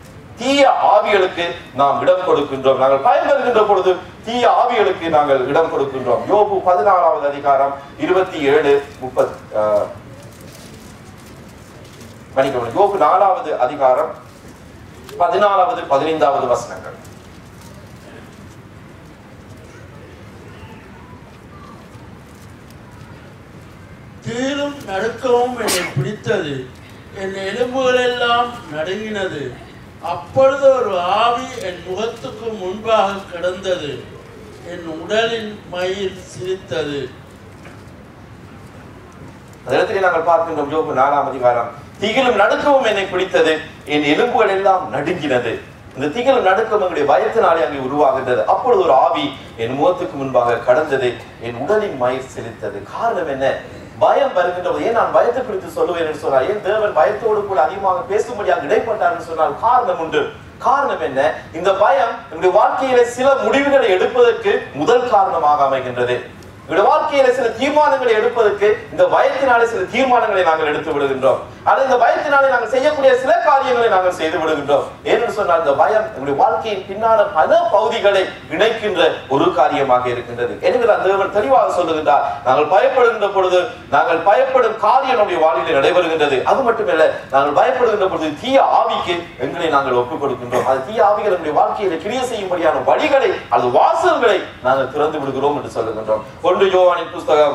தீய ஆவிகளுக்கு நாம் இடம் கொடுக்கின்றோம் நாங்கள் பயன்பெறுகின்ற பொழுது தீய ஆவிகளுக்கு நாங்கள் இடம் கொடுக்கின்றோம் யோபு பதினாலாவது அதிகாரம் இருபத்தி ஏழு முப்பத் அஹ், மன்னிக்கவும் யோபு நாலாவது அதிகாரம் பதினாலாவது பதினைந்தாவது வசனங்கள் தீரும் நடுக்கவும் என்னை பிடித்தது என் எலும்புகள் எல்லாம் நடுங்கினது அப்பொழுது ஒரு ஆவி என் முகத்துக்கு முன்பாக கிடந்தது என் உடலின் மயில் சிரித்தது அந்த இடத்திலே நாங்கள் பார்க்கின்றோம் யோபு நாலாம் அதிகாரம் திகிலும் நடுக்கவும் என்னை பிடித்தது என் எலும்புகள் எல்லாம் நடுங்கினது இந்த திகிலும் நடுக்கம் எங்களுடைய பயத்தினாலே அங்கே உருவாகின்றது அப்பொழுது ஒரு ஆவி என் முகத்துக்கு முன்பாக கடந்தது என் உடலின் மயிர் செலுத்தது காரணம் என்ன பயம் வருகின்ற போது ஏன் நான் பயத்தை குறித்து சொல்லுவேன் என்று சொன்னார் ஏன் தேவன் பயத்தோடு கூட அதிகமாக பேசும்படியாக இடைப்பட்டார் என்று சொன்னால் காரணம் உண்டு காரணம் என்ன இந்த பயம் நம்முடைய வாழ்க்கையில சில முடிவுகளை எடுப்பதற்கு முதல் காரணமாக அமைகின்றது எங்களுடைய வாழ்க்கையில சில தீர்மானங்களை எடுப்பதற்கு இந்த பயத்தினாலே சில தீர்மானங்களை நாங்கள் எடுத்து விடுகின்றோம் அல்லது இந்த பயத்தினாலே நாங்கள் செய்யக்கூடிய சில காரியங்களை நாங்கள் செய்து விடுகின்றோம் ஏன்னு சொன்னால் இந்த பயம் எங்களுடைய வாழ்க்கையின் பின்னான பல பகுதிகளை இணைக்கின்ற ஒரு காரியமாக இருக்கின்றது எனவே தான் தேவன் தெளிவாக சொல்லுகின்றார் நாங்கள் பயப்படுகின்ற பொழுது நாங்கள் பயப்படும் காரியம் நம்முடைய வாழ்வில் நடைபெறுகின்றது அது மட்டுமல்ல நாங்கள் பயப்படுகின்ற பொழுது தீய ஆவிக்கு எங்களை நாங்கள் ஒப்புக் கொடுக்கின்றோம் அது தீய ஆவிகள் நம்முடைய வாழ்க்கையில கிரிய செய்யும்படியான வழிகளை அல்லது வாசல்களை நாங்கள் திறந்து விடுகிறோம் என்று சொல்லுகின்றோம் ஒன்று யோவானின் புஸ்தகம்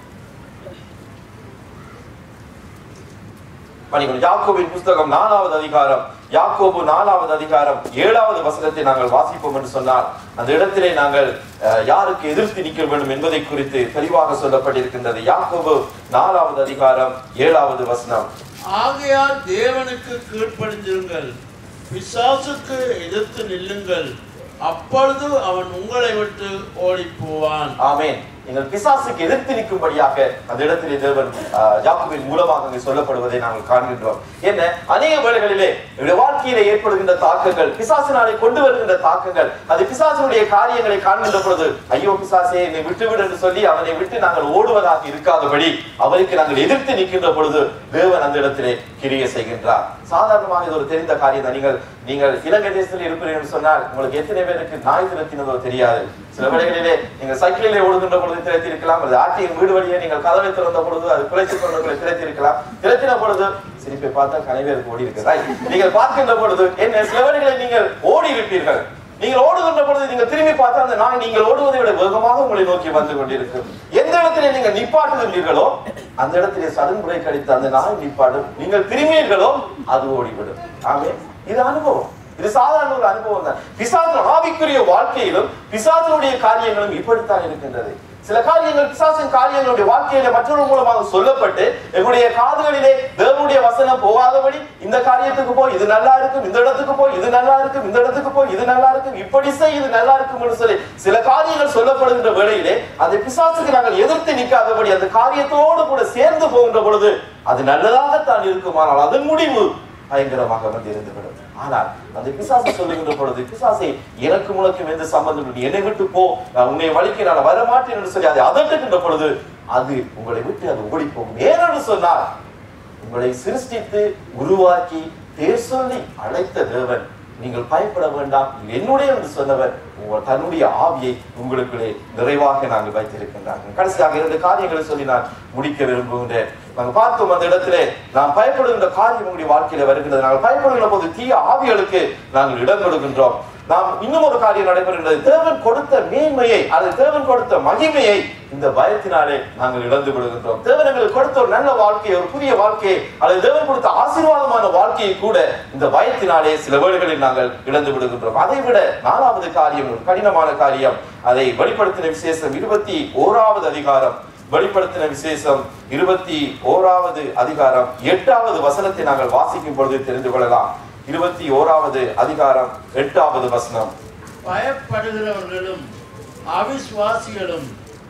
மன்னிக்கணும் யாக்கோபின் புஸ்தகம் நாலாவது அதிகாரம் யாக்கோபு நாலாவது அதிகாரம் ஏழாவது வசனத்தை நாங்கள் வாசிப்போம் என்று சொன்னால் அந்த இடத்திலே நாங்கள் அஹ், யாருக்கு எதிர்த்து நிற்க வேண்டும் என்பதை குறித்து தெளிவாக சொல்லப்பட்டிருக்கின்றது யாக்கோபு நாலாவது அதிகாரம் ஏழாவது வசனம் ஆகையால் தேவனுக்கு கீழ்ப்படிந்திருங்கள் பிசாசுக்கு எதிர்த்து நில்லுங்கள் அப்பொழுது அவன் உங்களை விட்டு ஓடிப் போவான் ஆமென் நீங்கள் பிசாசுக்கு எதிர்த்து நிற்கும்படியாக அந்த இடத்திலே தேவன் ஆஹ், யாக்கோபின் மூலமாக அங்கே சொல்லப்படுவதை நாங்கள் காண்கின்றோம் என்ன அநேக வேளைகளிலே என்னுடைய வாழ்க்கையிலே ஏற்படுகின்ற தாக்கங்கள் பிசாசினாலே கொண்டு வருகின்ற தாக்கங்கள் அது பிசாசினுடைய காரியங்களை காண்கின்ற பொழுது ஐயோ பிசாசே என்னை விட்டுவிடு என்று சொல்லி அவனை விட்டு நாங்கள் ஓடுவதாக இருக்காதபடி அவருக்கு நாங்கள் எதிர்த்து நிற்கின்ற பொழுது தேவன் அந்த இடத்திலே கிரிய செய்கின்றார் சாதாரணமாக இது ஒரு தெரிந்த காரியம் தான் நீங்கள் நீங்கள் இலங்கை தேசத்தில் இருப்பீர்கள் என்று சொன்னால் உங்களுக்கு எத்தனை பேருக்கு நாய் தினத்தினதோ தெரியாது சில வேளைகளிலே நீங்கள் சைக்கிளிலே ஓடுகின்ற பொழுது திரைத்திருக்கலாம் அல்லது ஆட்டியின் வீடு வழியே நீங்கள் கதவை திறந்த பொழுது அது குறைத்து கொண்டவர்களை திரைத்திருக்கலாம் திரைத்தின பொழுது சிரிப்பை பார்த்தா கனைவேருக்கு ஓடி இருக்கு Right? நீங்கள் பார்க்கின்ற பொழுது என்ன சில வேளைகளில் நீங்கள் ஓடி இருப்பீர்கள் நீங்கள் ஓடுகின்ற பொழுது நீங்கள் திரும்பி பார்த்தா அந்த நாய் நீங்கள் ஓடுவதை விட வேகமாக உங்களை நோக்கி வந்து கொண்டிருக்கும் எந்த இடத்திலே நீங்கள் நிப்பாட்டுகின்றீர்களோ அந்த இடத்திலே சடன் பிரேக் அடித்து அந்த நாய் நிப்பாடும் நீங்கள் திரும்பியீர்களோ அது ஓடிவிடும் ஆமே இது அனுபவம் இது சாதாரண ஒரு அனுபவம் தான் பிசாசு ஆவிக்குரிய வாழ்க்கையிலும் பிசாசனுடைய காரியங்களும் இப்படித்தான் இருக்கின்றது சில காரியங்கள் பிசாசின் காரியங்களுடைய வாழ்க்கையில மற்றொரு மூலமாக சொல்லப்பட்டு எங்களுடைய காதுகளிலே தேவனுடைய வசனம் போகாதபடி இந்த காரியத்துக்கு போய் இது நல்லா இருக்கும் இந்த இடத்துக்கு போய் இது நல்லா இருக்கும் இந்த இடத்துக்கு போய் இது நல்லா இருக்கும் இப்படி செய் இது நல்லா இருக்கும் சொல்லி சில காரியங்கள் சொல்லப்படுகின்ற வேளையிலே அந்த பிசாசுக்கு நாங்கள் எதிர்த்து நிற்காதபடி அந்த காரியத்தோடு கூட சேர்ந்து போகின்ற பொழுது அது நல்லதாகத்தான் இருக்குமானால் அதன் முடிவு பயங்கரமாக வந்து இருந்துவிடும் ஆனால் அந்த பிசாசு சொல்லுகின்ற பொழுது பிசாசை எனக்கு முழக்கும் எந்த சம்பந்தம் இல்லை. என்னை விட்டு போ நான் உன்னை வழிக்க நான் வரமாட்டேன் என்று சொல்லி அதை அதட்டுகின்ற பொழுது அது உங்களை விட்டு அது ஓடி போகும் ஏனென்று சொன்னால் உங்களை சிருஷ்டித்து உருவாக்கி பேர் சொல்லி அழைத்த தேவன் நீங்கள் பயப்பட வேண்டாம் இது என்னுடைய என்று சொன்னவர் உங்கள் தன்னுடைய ஆவியை உங்களுக்குள்ளே நிறைவாக நாங்கள் வைத்திருக்கின்றார்கள் கடைசியாக இரண்டு காரியங்களை சொல்லி நான் முடிக்க விரும்புகின்றேன் நாங்கள் பார்த்தோம் அந்த இடத்திலே நாம் பயப்படுகின்ற காரியம் உங்களுடைய வாழ்க்கையில வருகின்றது நாங்கள் பயப்படுகின்ற போது தீய ஆவிகளுக்கு நாங்கள் இடம் கொடுக்கின்றோம் நாம் இன்னும் ஒரு காரியம் நடைபெறுகின்றது தேவன் கொடுத்த மேன்மையை அல்லது தேவன் கொடுத்த மகிமையை இந்த பயத்தினாலே நாங்கள் இழந்து விடுகின்றோம் தேவன் எங்களுக்கு கொடுத்த ஒரு நல்ல வாழ்க்கையை ஒரு புதிய வாழ்க்கையை அல்லது தேவன் கொடுத்த ஆசீர்வாதமான வாழ்க்கையை கூட இந்த பயத்தினாலே சில வேளைகளில் நாங்கள் இழந்து விடுகின்றோம் அதை விட நாலாவது காரியம் ஒரு கடினமான காரியம் அதை வெளிப்படுத்தின விசேஷம் இருபத்தி ஓராவது அதிகாரம் வெளிப்படுத்தின விசேஷம் இருபத்தி ஓராவது அதிகாரம் எட்டாவது வசனத்தை நாங்கள் வாசிக்கும் பொழுது தெரிந்து கொள்ளலாம் இருபத்தி ஓராவது அதிகாரம் எட்டாவது வசனம் பயப்படுகிறவர்களும் அவிசுவாசிகளும்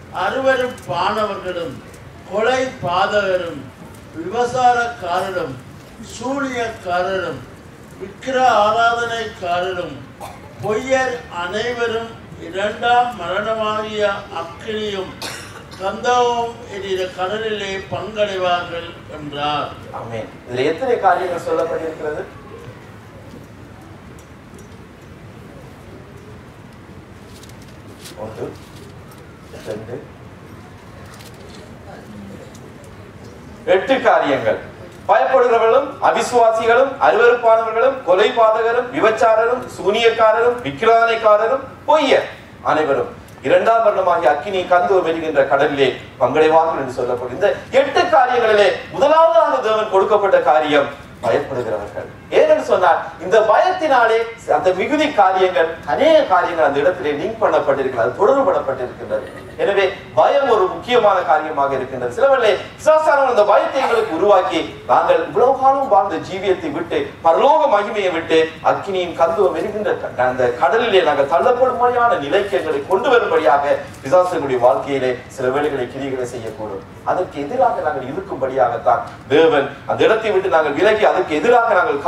அருவருப்பானவர்களும் கொலை பாதகரும் விபசாரக்காரரும் சூழியக்காரரும் விக்கிர ஆராதனைக்காரரும் பொய்யர் அனைவரும் இரண்டாம் மரணமாகிய அக்கினியும் கந்தவும் என்கிற கடலிலே பங்கடைவார்கள் என்றார் ஆமென் இதுல எத்தனை காரியங்கள் சொல்லப்பட்டிருக்கிறது ஒன்று ரெண்டு எட்டு காரியங்கள் பயப்படுகிறவர்களும் அவிசுவாசிகளும் அருவருப்பானவர்களும் கொலை பாதகரும் விபச்சாரரும் சூனியக்காரரும் விக்கிராதனைக்காரரும் பொய்யர் அனைவரும் இரண்டாம் வருடமாகிய அக்கினி கந்து வருகின்ற கடலிலே பங்கடைவார்கள் என்று சொல்லப்படும் இந்த எட்டு காரியங்களிலே முதலாவதாக தேவன் கொடுக்கப்பட்ட காரியம் பயப்படுகிறவர்கள் ஏனென்று சொன்னால் இந்த பயத்தினாலே அந்த மிகுதி காரியங்கள் அநேக காரியங்கள் அந்த இடத்திலே லிங்க் பண்ணப்பட்டிருக்கிறது அது தொடர்புபடப்பட்டிருக்கின்றது எனவே பயம் ஒரு முக்கியமான காரியமாக இருக்கின்றது சிலவர்களே பிசாசானவன் அந்த பயத்தை எங்களுக்கு உருவாக்கி நாங்கள் இவ்வளவு காலம் வாழ்ந்த ஜீவியத்தை விட்டு பரலோக மகிமையை விட்டு அக்கினியின் கந்துவம் எரிகின்ற க- அந்த கடலிலே நாங்கள் தள்ளப்படும்படியான நிலைக்கு எங்களை கொண்டு வரும்படியாக பிசாசனுடைய வாழ்க்கையிலே சில வேளைகளை கிரிகளை செய்யக்கூடும் அதற்கு எதிராக நாங்கள் இருக்கும்படியாகத்தான் தேவன் அந்த இடத்தை விட்டு நாங்கள் விலகி அதற்கு எதிராக நாங்கள்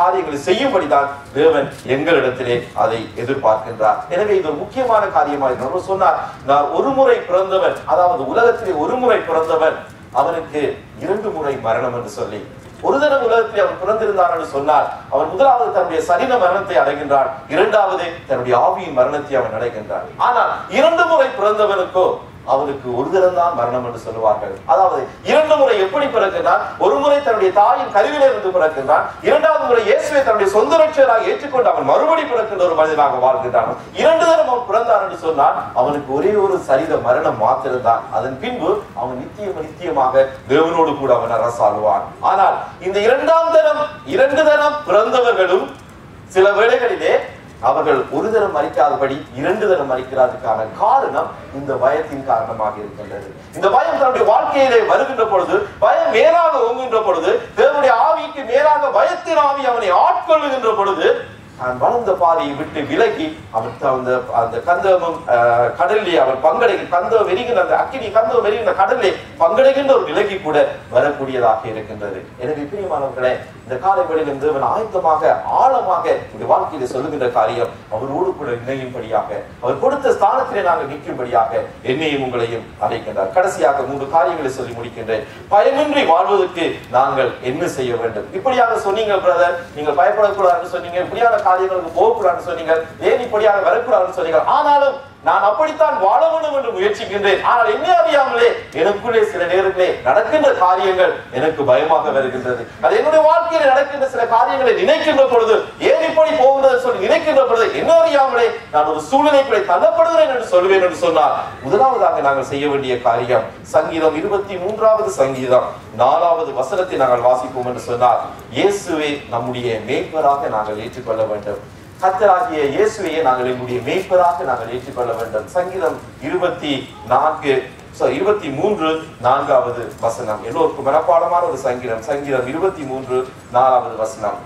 காரியங்களை செய்யும்படிதான் தேவன் எங்களிடத்திலே அதை எதிர்பார்க்கின்றார் எனவே இது ஒரு முக்கியமான காரியமாக இருக்கிறது. அவர் சொன்னார் நான் ஒரு முறை பிறந்தவன் அதாவது உலகத்திலே ஒரு முறை பிறந்தவன் அவனுக்கு இரண்டு முறை மரணம் என்று சொல்லி ஒரு தடவை உலகத்தில் அவன் பிறந்திருந்தான் என்று சொன்னார் அவன் முதலாவது தன்னுடைய சரீர மரணத்தை அடைகின்றான் இரண்டாவது தன்னுடைய ஆவியின் மரணத்தை அவன் அடைகின்றான் ஆனால் இரண்டு முறை பிறந்தவனுக்கோ அவனுக்கு ஒரு தினம்தான் மரணம் என்று சொல்லுவார்கள் அதாவது இரண்டு முறை எப்படி பிறக்கின்றான் ஒரு முறை தன்னுடைய தாயின் கருவிலே இருந்து பிறக்கின்றான் இரண்டாவது முறை இயேசுவை தன்னுடைய சொந்த ரட்சகராக ஏற்றுக்கொண்டு அவன் மறுபடி பிறக்கின்ற ஒரு மனிதனாக வாழ்கின்றான் இரண்டு தரம் அவன் பிறந்தான் என்று சொன்னால் அவனுக்கு ஒரே ஒரு சரீர மரணம் மாத்திருந்தான் அதன் பின்பு அவன் நித்தியம் நித்தியமாக தேவனோடு கூட அவன் அரசாளுவான் ஆனால் இந்த இரண்டாம் தரம் இரண்டு தரம் பிறந்தவர்களும் சில வேளைகளிலே அவர்கள் ஒரு தரம் மறிக்காதபடி இரண்டு தரம் மறிக்கிறதுக்கான காரணம் இந்த பயத்தின் காரணமாக இருக்கின்றது இந்த பயம் தன்னுடைய வாழ்க்கையிலே வருகின்ற பொழுது பயம் மேலாக ஓங்குகின்ற பொழுது தேவனுடைய ஆவிக்கு மேலாக பயத்தின் ஆவி அவனை ஆட்கொள்ளுகின்ற பொழுது நான் வளர்ந்த பாதையை விட்டு விலகி அவன் த- அந்த அந்த கந்தமும் அஹ், கடலிலே அவன் பங்கடை கந்த வெறிகின்ற அந்த அக்கினி கந்தம் வெறிகின்ற கடலிலே பங்கடைகின்ற ஒரு நிலைக்கு கூட வரக்கூடியதாக இருக்கின்றது எனவே பிரியமானவர்களே இந்த காலை வேளையிலும் தேவன் ஆயத்தமாக ஆழமாக இந்த வாழ்க்கையில சொல்லுகின்ற காரியம் அவரோடு கூட இணையும்படியாக அவர் கொடுத்த ஸ்தானத்திலே நாங்கள் நிற்கும்படியாக என்னையும் உங்களையும் அழைக்கின்றார் கடைசியாக மூன்று காரியங்களை சொல்லி முடிக்கின்றேன் பயமின்றி வாழ்வதற்கு நாங்கள் என்ன செய்ய வேண்டும் இப்படியாக சொன்னீங்க பிரதர் நீங்கள் பயப்படக்கூடாதுன்னு சொன்னீங்க இப்படியான காரியங்களுக்கு போகக்கூடாதுன்னு சொன்னீங்க ஏன் இப்படியாக வரக்கூடாதுன்னு சொன்னீங்க ஆனாலும் நான் அப்படித்தான் வாழ வேண்டும் என்று முயற்சிக்கின்றேன் ஆனால் என்ன அறியாமலே எனக்குள்ளே சில நேரங்களே நடக்கின்ற காரியங்கள் எனக்கு பயமாக வருகின்றது அது என்னுடைய வாழ்க்கையில் நடக்கின்ற சில காரியங்களை நினைக்கின்ற பொழுது ஏன் இப்படி போகிறது சொல்லி நினைக்கின்ற பொழுது என்ன அறியாமலே நான் ஒரு சூழ்நிலைக்குள்ளே தள்ளப்படுகிறேன் என்று சொல்வேன் என்று சொன்னார் முதலாவதாக நாங்கள் செய்ய வேண்டிய காரியம் சங்கீதம் இருபத்தி மூன்றாவது சங்கீதம் நாலாவது வசனத்தை நாங்கள் வாசிப்போம் என்று சொன்னார் இயேசுவே நம்முடைய மேய்ப்பராக நாங்கள் ஏற்றுக்கொள்ள வேண்டும் கத்தராகிய இயேசுவையே நாங்கள் எங்களுடைய மேய்ப்பராக நாங்கள் ஏற்றுக்கொள்ள வேண்டும் சங்கீதம் இருபத்தி நான்கு sorry, இருபத்தி மூன்று நான்காவது வசனம் எல்லோருக்கும் மனப்பாடமான ஒரு சங்கீதம் சங்கீதம் இருபத்தி மூன்று நாலாவது வசனம்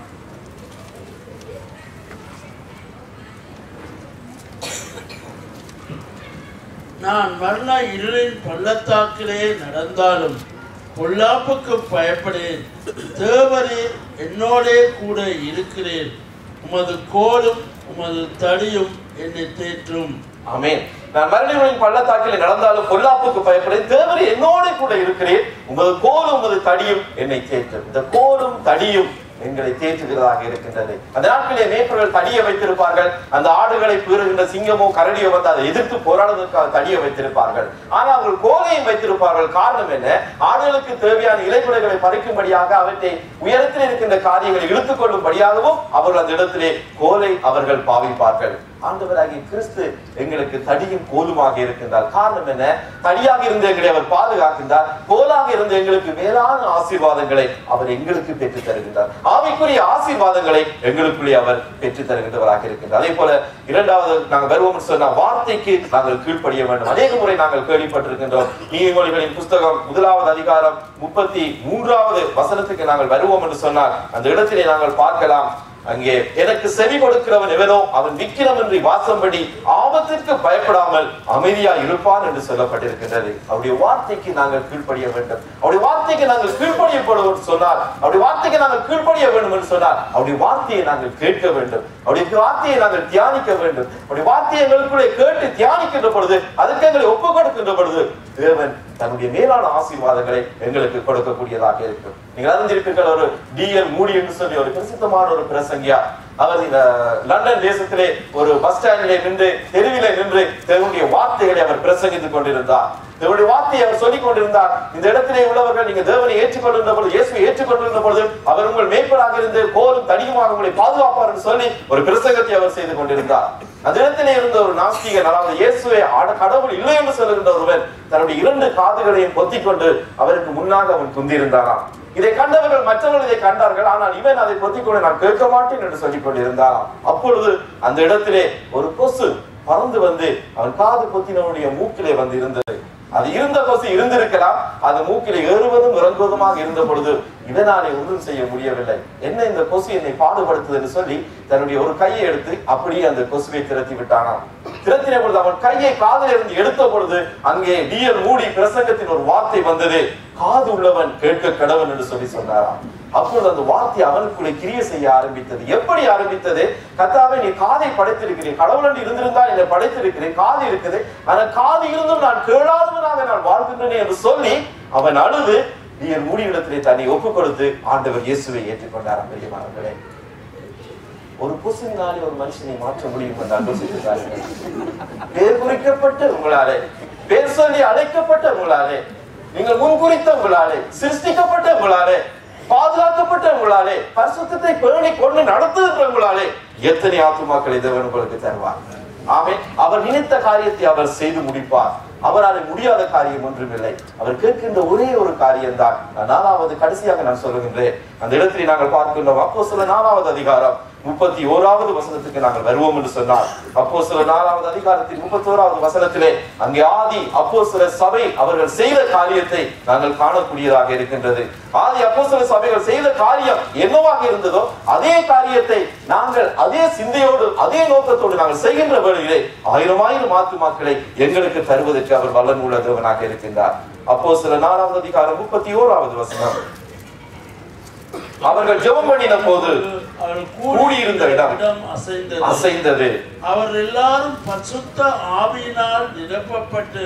நான் மரண இருளின் பள்ளத்தாக்கிலே நடந்தாலும் பொல்லாப்புக்கு பயப்படேன் தேவரே என்னோடே கூட இருக்கிறேன் உமது கோலும் உமது தடியும் என்னை தேற்றும் ஆமென் நான் மரணிகளின் பள்ளத்தாக்கில் நடந்தாலும் பொல்லாப்புக்கு பயப்படேன் தேவரே என்னோட கூட இருக்கிறேன் உமது கோலும் உமது தடியும் என்னை தேற்றும் இந்த கோலும் தடியும் எங்களை தேற்றுகிறதாக இருக்கின்றது அந்த நாட்களிலே மேய்ப்பர்கள் தடியை வைத்திருப்பார்கள் அந்த ஆடுகளை பீறுகின்ற சிங்கமோ கரடியோ வந்து அதை எதிர்த்து போராடுவதற்காக தடியை வைத்திருப்பார்கள் ஆனால் அவர்கள் கோலையும் வைத்திருப்பார்கள் காரணம் என்ன ஆடுகளுக்கு தேவையான இலைக்குலைகளை பறிக்கும்படியாக அவற்றை உயரத்தில் இருக்கின்ற காரியங்களை இழுத்துக் கொள்ளும்படியாகவும் அவர்கள் அந்த இடத்திலே கோலை அவர்கள் பாவிப்பார்கள் ஆண்டவராகிய கிறிஸ்து எங்களுக்கு தடியும் கோலுமாக இருக்கின்றார் காரணம் என்ன தடியாக இருந்து எங்களை அவர் பாதுகாக்கின்றார் கோலாக இருந்து எங்களுக்கு மேலான ஆசீர்வாதங்களை அவர் எங்களுக்கு பெற்றுத் தருகின்றார் ஆவிக்குரிய ஆசீர்வாதங்களை எங்களுக்குள்ளே அவர் பெற்றுத் தருகின்றவராக இருக்கின்றார் அதே போல இரண்டாவது நாங்கள் வருவோம் சொன்ன வார்த்தைக்கு நாங்கள் கீழ்ப்படிய வேண்டும் அநேக முறை நாங்கள் கேள்விப்பட்டிருக்கின்றோம் நீதிமொழிகளின் புஸ்தகம் முதலாவது அதிகாரம் முப்பத்தி மூன்றாவது வசனத்துக்கு நாங்கள் வருவோம் என்று சொன்னால் அந்த இடத்திலே நாங்கள் பார்க்கலாம் அங்கே எனக்கு செவி கொடுக்கிறவன் எவனோ அவன் விக்கிரமின்றி வாசம்படி ஆபத்திற்கு பயப்படாமல் அமைதியா இருப்பான் என்று சொல்லப்பட்டிருக்கின்றது அவருடைய வார்த்தைக்கு நாங்கள் கீழ்ப்படிய வேண்டும் அவருடைய வார்த்தைக்கு நாங்கள் கீழ்ப்படியப்படுவோம் சொன்னார் அவருடைய வார்த்தைக்கு நாங்கள் கீழ்ப்படிய வேண்டும் என்று சொன்னார் அவருடைய வார்த்தையை நாங்கள் கேட்க வேண்டும் அவருடைய வார்த்தையை நாங்கள் தியானிக்க வேண்டும் அவருடைய வார்த்தையை எங்களுக்குள்ளே கேட்டு தியானிக்கின்ற பொழுது அதுக்கு எங்களை ஒப்பு கொடுக்கின்ற பொழுது தேவன் தன்னுடைய மேலான ஆசீர்வாதங்களை எங்களுக்கு கொடுக்கக்கூடியதாக இருக்கும் நீங்கள் அறிந்திருப்பீர்கள் ஒரு டிஎல் மூடி என்று சொல்லி ஒரு பிரசித்தமான ஒரு பிரசங்கியா அவர் இந்த லண்டன் தேசத்திலே ஒரு பஸ் ஸ்டாண்டிலே நின்று தெருவிலே நின்று தேவனுடைய வார்த்தைகளை அவர் பிரசங்கித்துக் கொண்டிருந்தார் தேவனுடைய வார்த்தையை அவர் சொல்லிக் கொண்டிருந்தார் இந்த இடத்திலே உள்ளவர்கள் நீங்க தேவனை ஏற்றுக்கொண்டிருந்த பொழுது இயேசுவை ஏற்றுக்கொண்டிருந்த பொழுது அவர் உங்கள் மேய்ப்பராக இருந்து கோலும் தடியுமாக உங்களை பாதுகாப்பார் என்று சொல்லி ஒரு பிரசங்கத்தை அவர் செய்து கொண்டிருந்தார் அந்த இடத்திலே இருந்த ஒரு நாஸ்திகன் அதாவது இயேசுவை ஆட- கடவுள் இல்லை என்று சொல்லுகின்ற ஒருவன் தன்னுடைய இரண்டு காதுகளையும் பொத்திக் கொண்டு அவருக்கு முன்னாக அவன் குந்திருந்தாராம் இதை கண்டவர்கள் மற்றவர்கள் இதை கண்டார்கள் ஆனால் இவன் அதை பொத்திக் கொண்டு நான் கேட்க மாட்டேன் என்று சொல்லிக் கொண்டிருந்தாராம் அப்பொழுது அந்த இடத்திலே ஒரு கொசு பறந்து வந்து அவன் காது பொத்தினவனுடைய மூக்கிலே வந்து இருந்தது அது இருந்த கொசு இருந்திருக்கலாம் அது மூக்கிலே ஏறுவதும் இறங்குவதுமாக இருந்த பொழுது இதனாலே ஒன்றும் செய்ய முடியவில்லை என்ன இந்த கொசு என்னை பாடுபடுத்துதுன்னு சொல்லி தன்னுடைய ஒரு கையை எடுத்து அப்படியே அந்த கொசுவை திரட்டி விட்டானாம் திரட்டின பொழுது அவன் கையை காதில் இருந்து எடுத்த பொழுது அங்கே டியர் மூடி பிரசங்கத்தின் ஒரு வார்த்தை வந்தது காது உள்ளவன் கேட்க கடவன் என்று சொல்லி சொன்னாராம் அப்பொழுது அந்த வார்த்தை அவனுக்குள்ளே கிரிய செய்ய ஆரம்பித்தது எப்படி ஆரம்பித்தது கத்தாவை நீ காதை படைத்திருக்கிறேன் கடவுள் என்று இருந்திருந்தால் என்னை படைத்திருக்கிறேன் காது இருக்குது ஆனால் காது இருந்தும் நான் கேளாதவனாக நான் வாழ்கின்றேன் என்று சொல்லி அவன் அழுது நீர் மூடி இடத்திலே தன்னை ஒப்புக் கொடுத்து ஆண்டவர் இயேசுவை ஏற்றுக்கொண்டார் பெரியமானவர்களே ஒரு கொசுவினாலே ஒரு மனுஷனை மாற்ற முடியும் என்று அன்பு செய்கிறார்கள் பேர் குறிக்கப்பட்ட உங்களாலே பேர் சொல்லி அழைக்கப்பட்ட உங்களாலே நீங்கள் முன்குறித்த உங்களாலே சிருஷ்டிக்கப்பட்ட உங்களாலே பாதுகாக்கப்பட்ட உங்களாலே பரிசுத்தத்தை பேணி கொண்டு நடத்துகின்ற உங்களாலே எத்தனை ஆத்துமாக்களை தேவன் உங்களுக்கு தருவார் ஆமே அவர் நினைத்த காரியத்தை அவர் செய்து முடிப்பார் அவரால் முடியாத காரியம் ஒன்றுமில்லை அவர் கேட்கின்ற ஒரே ஒரு காரியம் தான் நாலாவது கடைசியாக நான் சொல்லுகின்றேன் அந்த இடத்தில் நாங்கள் பார்க்கின்றோம் அப்போ சில நாலாவது அதிகாரம் முப்பத்தி ஓராவது வசனத்துக்கு நாங்கள் வருவோம் என்று சொன்னார் அப்போ சில நாலாவது அதிகாரத்தின் முப்பத்தி ஓராவது வசனத்திலே அங்கே ஆதி அப்போ சில சபை அவர்கள் செய்த காரியத்தை நாங்கள் காணக்கூடியதாக இருக்கின்றது ஆதி அப்போ சில சபைகள் செய்த காரியம் என்னவாக இருந்ததோ அதே காரியத்தை நாங்கள் அதே சிந்தையோடு அதே நோக்கத்தோடு நாங்கள் செய்கின்ற வேளையிலே ஆயிரம் ஆயிரம் ஆத்துமாக்களை எங்களுக்கு தருவதற்கு அவர் வல்லன் உள்ள தேவனாக இருக்கின்றார் அப்போ சில நாலாவது அதிகாரம் முப்பத்தி ஓராவது வசனம் அவர்கள் ஜெபம் பண்ணின போது அவர்கள் கூடியிருந்த இடம் இடம் அசைந்தது அசைந்தது அவர் எல்லாரும் பசுத்த ஆவியினால் நிரப்பப்பட்டு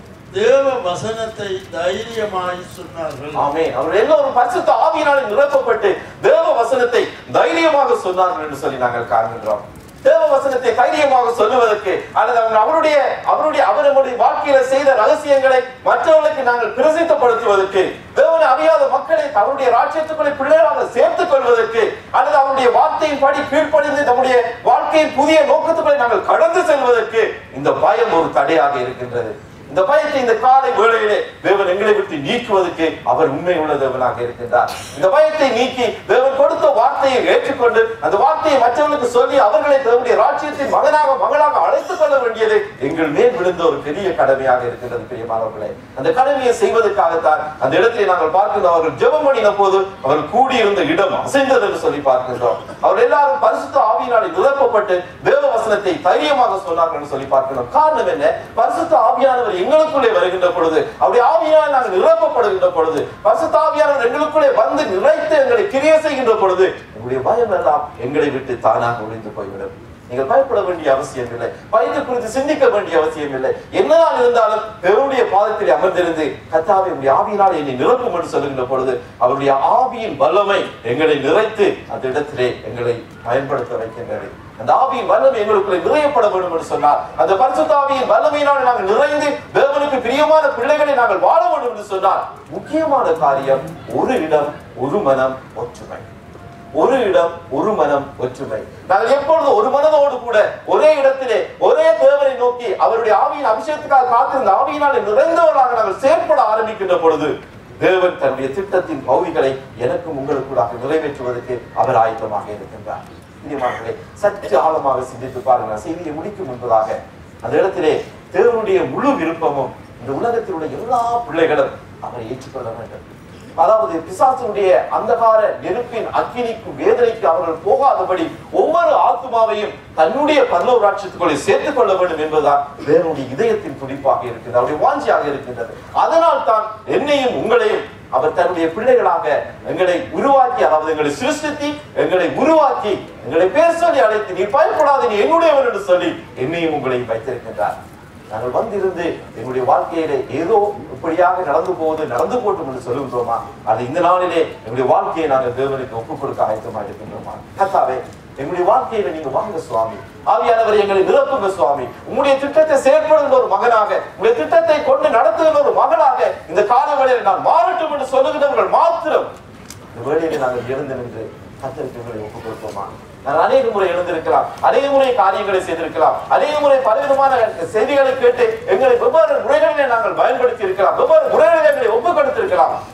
தேவ வசனத்தை தைரியமாய் சொன்னார்கள் ஆமே அவர் எல்லோரும் பரிசுத்த ஆவியினாலே நிரப்பப்பட்டு தேவ வசனத்தை தைரியமாக சொன்னார்கள் என்று சொல்லி நாங்கள் காண்கின்றோம் தேவ வசனத்தை தைரியமாக சொல்லுவதற்கு அல்லது அவர் அவருடைய அவருடைய அவர் நம்முடைய வாழ்க்கையில செய்த ரகசியங்களை மற்றவர்களுக்கு நாங்கள் பிரசித்தப்படுத்துவதற்கு தேவனை அறியாத மக்களை அவருடைய ராஜ்யத்துக்குள்ளே பிள்ளைகளாக சேர்த்துக் கொள்வதற்கு அல்லது அவருடைய வார்த்தையின் படி கீழ்ப்படிந்து நம்முடைய வாழ்க்கையின் புதிய நோக்கத்துக்குள்ளே நாங்கள் கடந்து செல்வதற்கு இந்த பயம் ஒரு தடையாக இருக்கின்றது இந்த பயத்தை இந்த காலை வேளையிலே தேவன் எங்களை விட்டு நீக்குவதற்கு அவர் உண்மை உள்ள தேவனாக இருக்கின்றார் இந்த பயத்தை நீக்கி தேவன் கொடுத்த வார்த்தையை ஏற்றுக்கொண்டு அந்த வார்த்தையை மற்றவர்களுக்கு சொல்லி அவர்களை தேவனுடைய ராஜ்யத்தின் மகனாக மகளாக அழைத்துக் கொள்ள வேண்டியது எங்கள் மேல் விழுந்த ஒரு பெரிய கடமையாக இருக்கின்றது பிரியமானவர்களே அந்த கடமையை செய்வதற்காகத்தான் அந்த இடத்திலே நாங்கள் பார்க்கின்றோம் அவர்கள் ஜெபம் பண்ணின போது அவர்கள் கூடியிருந்த இடம் அசைந்தது என்று சொல்லி பார்க்கின்றோம் அவர் எல்லாரும் பரிசுத்த ஆவியினாலே நிரப்பப்பட்டு தேவ வசனத்தை தைரியமாக சொன்னார்கள் என்று சொல்லி பார்க்கிறோம் காரணம் என்ன பரிசுத்த ஆவியானவர் எங்களுக்குள்ளே வருகின்ற பொழுது அவருடைய ஆவியால் நாங்கள் நிரப்பப்படுகின்ற பொழுது பரிசுத்த ஆவியானவர் எங்களுக்குள்ளே வந்து நிறைத்து எங்களை கிரிய செய்கின்ற பொழுது எங்களுடைய பயம் எல்லாம் எங்களை விட்டு தானாக ஒளிந்து போய்விடும் நீங்கள் பயப்பட வேண்டிய அவசியம் இல்லை பயத்தை குறித்து சிந்திக்க வேண்டிய அவசியம் இல்லை என்னதான் இருந்தாலும் தேவனுடைய பாதத்தில் அமர்ந்திருந்து கத்தாவை உடைய ஆவியினால் என்னை நிரப்பும் என்று சொல்லுகின்ற பொழுது அவருடைய ஆவியின் வல்லமை எங்களை நிறைத்து அந்த இடத்திலே எங்களை பயன்படுத்த வைக்கின்றது அந்த ஆவியின் வல்லமை எங்களுக்குள்ளே நிறையப்பட வேண்டும் என்று சொன்னார் அந்த பரிசுத்த ஆவியின் வல்லமையினால் நாங்கள் நிறைந்து தேவனுக்கு பிரியமான பிள்ளைகளை நாங்கள் வாழ வேண்டும் என்று சொன்னார் முக்கியமான காரியம் ஒரு இடம் ஒரு மனம் ஒற்றுமை ஒரு இடம் ஒரு மனம் ஒற்றுமை நாங்கள் எப்பொழுது ஒரு மனதோடு கூட ஒரே இடத்திலே ஒரே தேவனை நோக்கி அவருடைய ஆவியின் அபிஷேகத்துக்காக காத்திருந்த ஆவியினால் நிறைந்தவர்களாக நாங்கள் செயற்பட ஆரம்பிக்கின்ற பொழுது தேவன் தன்னுடைய திட்டத்தின் பகுதிகளை எனக்கும் உங்களுக்கூடாக நிறைவேற்றுவதற்கு அவர் ஆயத்தமாக இருக்கின்றார் பிரியமானவர்களே, சற்று ஆழமாக சிந்தித்து பாருங்கள் செய்தியை முடிக்கும் முன்பதாக அந்த இடத்திலே தேவனுடைய முழு விருப்பமும் இந்த உலகத்தில் உள்ள எல்லா பிள்ளைகளும் அவரை ஏற்றுக்கொள்ள வேண்டும் அதாவது பிசாசனுடைய அந்தகார நெருப்பின் அக்கினிக்கு வேதனைக்கு அவர்கள் போகாதபடி ஒவ்வொரு ஆத்மாவையும் தன்னுடைய பரலோக ராட்சியத்துக்குள்ளே சேர்த்துக் கொள்ள வேண்டும் என்பதுதான் தேவனுடைய இதயத்தின் துடிப்பாக இருக்கின்றது அவருடைய வாஞ்சியாக இருக்கின்றது அதனால் தான் என்னையும் உங்களையும் அவர் தன்னுடைய பிள்ளைகளாக எங்களை உருவாக்கி அதாவது எங்களை சிருஷ்டித்து எங்களை உருவாக்கி எங்களை பேர் சொல்லி அழைத்து நீ பயப்படாத நீ என்னுடையவன் என்று சொல்லி என்னையும் உங்களையும் வைத்திருக்கின்றார் நாங்கள் வந்திருந்து எங்களுடைய வாழ்க்கையிலே ஏதோ இப்படியாக நடந்து போவது நடந்து போட்டும் என்று சொல்லுகின்றோமா அது இந்த நாளிலே எங்களுடைய வாழ்க்கையை நாங்கள் தேவனுக்கு ஒப்புக் கொடுக்க ஆயத்தமாக இருக்கின்றோமா கத்தாவே எங்களுடைய வாழ்க்கையில நீங்க வாங்க சுவாமி ஆவியானவர் எங்களை நிரப்புங்க சுவாமி உங்களுடைய திட்டத்தை செயற்படுகிற ஒரு மகனாக உங்களுடைய திட்டத்தை கொண்டு நடத்துகிற ஒரு மகனாக இந்த கால வேளையில் நான் மாறட்டும் என்று சொல்லுகிறவர்கள் மாத்திரம் இந்த வேளையிலே நாங்கள் எழுந்து நின்று கத்தருக்கு எங்களை ஒப்புக் கொடுப்போமா நான் அநேக முறை எழுந்திருக்கலாம் அநேக முறை காரியங்களை செய்திருக்கலாம் அநேக முறை பலவிதமான செய்திகளை கேட்டு எங்களை வெவ்வேறு முறைகளிலே நாங்கள் பயன்படுத்தி இருக்கலாம் வெவ்வேறு முறைகளிலே எங்களை ஒப்புக் கொடுத்திருக்கலாம்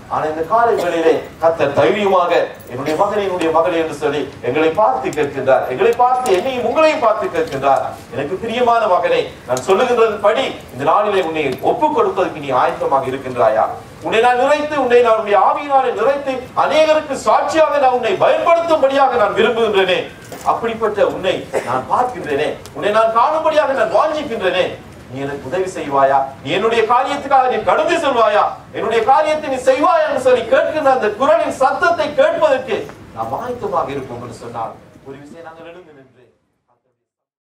ஆனா இந்த காலை வேளையிலே கத்தர் தைரியமாக என்னுடைய மகனை என்னுடைய மகளே என்று சொல்லி எங்களை பார்த்து கேட்கின்றார் எங்களை பார்த்து என்னையும் உங்களையும் பார்த்து கேட்கின்றார் எனக்கு பிரியமான மகனே நான் சொல்லுகின்றதன் படி இந்த நாளிலே உன்னை ஒப்புக் கொடுப்பதற்கு நீ ஆயத்தமாக இருக்கின்றாயா உன்னை நான் நிறைத்து உன்னை நான் உன்னுடைய ஆவியினாலே நிறைத்து அநேகருக்கு சாட்சியாக நான் உன்னை பயன்படுத்தும்படியாக நான் விரும்புகின்றேனே அப்படிப்பட்ட உன்னை நான் பார்க்கின்றேனே உன்னை நான் காணும்படியாக நான் வாஞ்சிக்கின்றேனே நீ எனக்கு உதவி செய்வாயா நீ என்னுடைய காரியத்துக்காக நீ கடந்து செல்வாயா என்னுடைய காரியத்தை நீ செய்வாயா என்று சொல்லி கேட்கின்ற அந்த குரலின் சத்தத்தை கேட்பதற்கு நாம் ஆயத்தமாக இருப்போம் என்று சொன்னார் ஒரு விஷயம் நாங்கள் எழுந்து நின்று